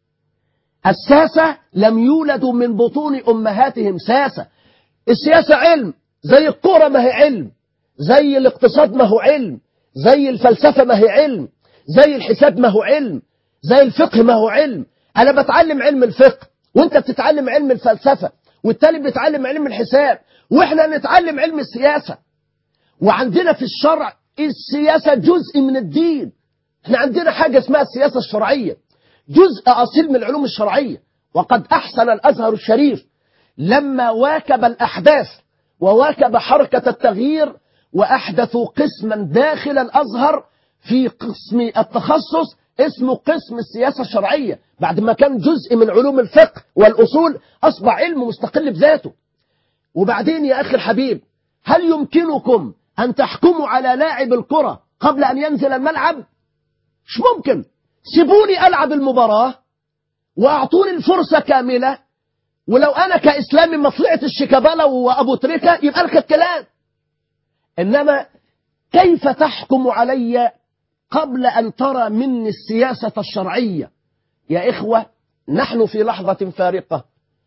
الساسة لم يولدوا من بطون أمهاتهم ساسة السياسة علم زي الكورة ما هي علم زي الاقتصاد ما هو علم زي الفلسفة ما هي علم زي الحساب ما هو علم زي الفقه ما هو علم أنا بتعلم علم الفقه وانت بتتعلم علم الفلسفة والتالي بيتعلم علم الحساب واحنا نتعلم علم السياسة وعندنا في الشرع السياسة جزء من الدين احنا عندنا حاجة اسمها السياسة الشرعية جزء أصيل من العلوم الشرعية وقد أحسن الأزهر الشريف لما واكب الأحداث وواكب حركة التغيير وأحدثوا قسما داخل الأزهر في قسم التخصص اسمه قسم السياسة الشرعية بعد ما كان جزء من علوم الفقه والأصول أصبح علم مستقل بذاته وبعدين يا أخي الحبيب هل يمكنكم أن تحكموا على لاعب الكرة قبل أن ينزل الملعب مش ممكن سيبوني ألعب المباراة وأعطوني الفرصة كاملة ولو أنا كإسلامي ما طلعت الشيكابالا وأبو تريكة يبقى لك الكلام إنما كيف تحكم علي قبل أن ترى مني السياسة الشرعية يا إخوة نحن في لحظة فارقة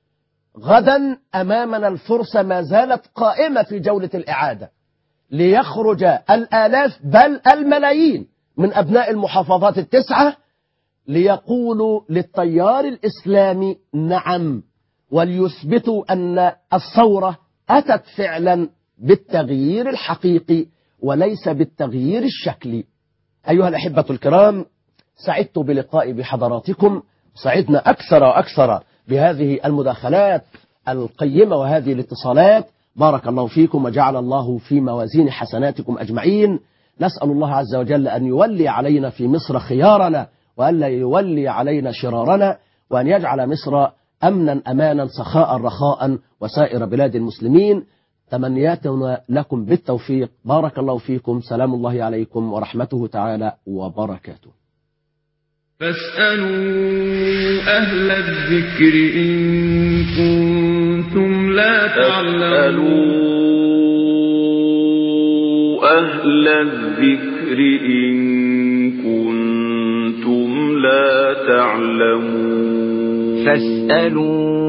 غدا أمامنا الفرصة ما زالت قائمة في جولة الإعادة ليخرج الآلاف بل الملايين من أبناء المحافظات التسعة ليقولوا للتيار الإسلامي نعم وليثبتوا أن الثورة أتت فعلا بالتغيير الحقيقي وليس بالتغيير الشكلي أيها الأحبة الكرام سعدت بلقائي بحضراتكم سعدنا أكثر وأكثر بهذه المداخلات القيمة وهذه الاتصالات بارك الله فيكم وجعل الله في موازين حسناتكم أجمعين نسأل الله عز وجل أن يولي علينا في مصر خيارنا وألا يولي علينا شرارنا وأن يجعل مصر أمنا أمانا سخاء رخاء وسائر بلاد المسلمين تمنياتنا لكم بالتوفيق بارك الله فيكم سلام الله عليكم ورحمته تعالى وبركاته فاسألوا أهل الذكر إن كنتم لا تعلمون أهل الذكر إن كنتم لا تعلمون فاسألوا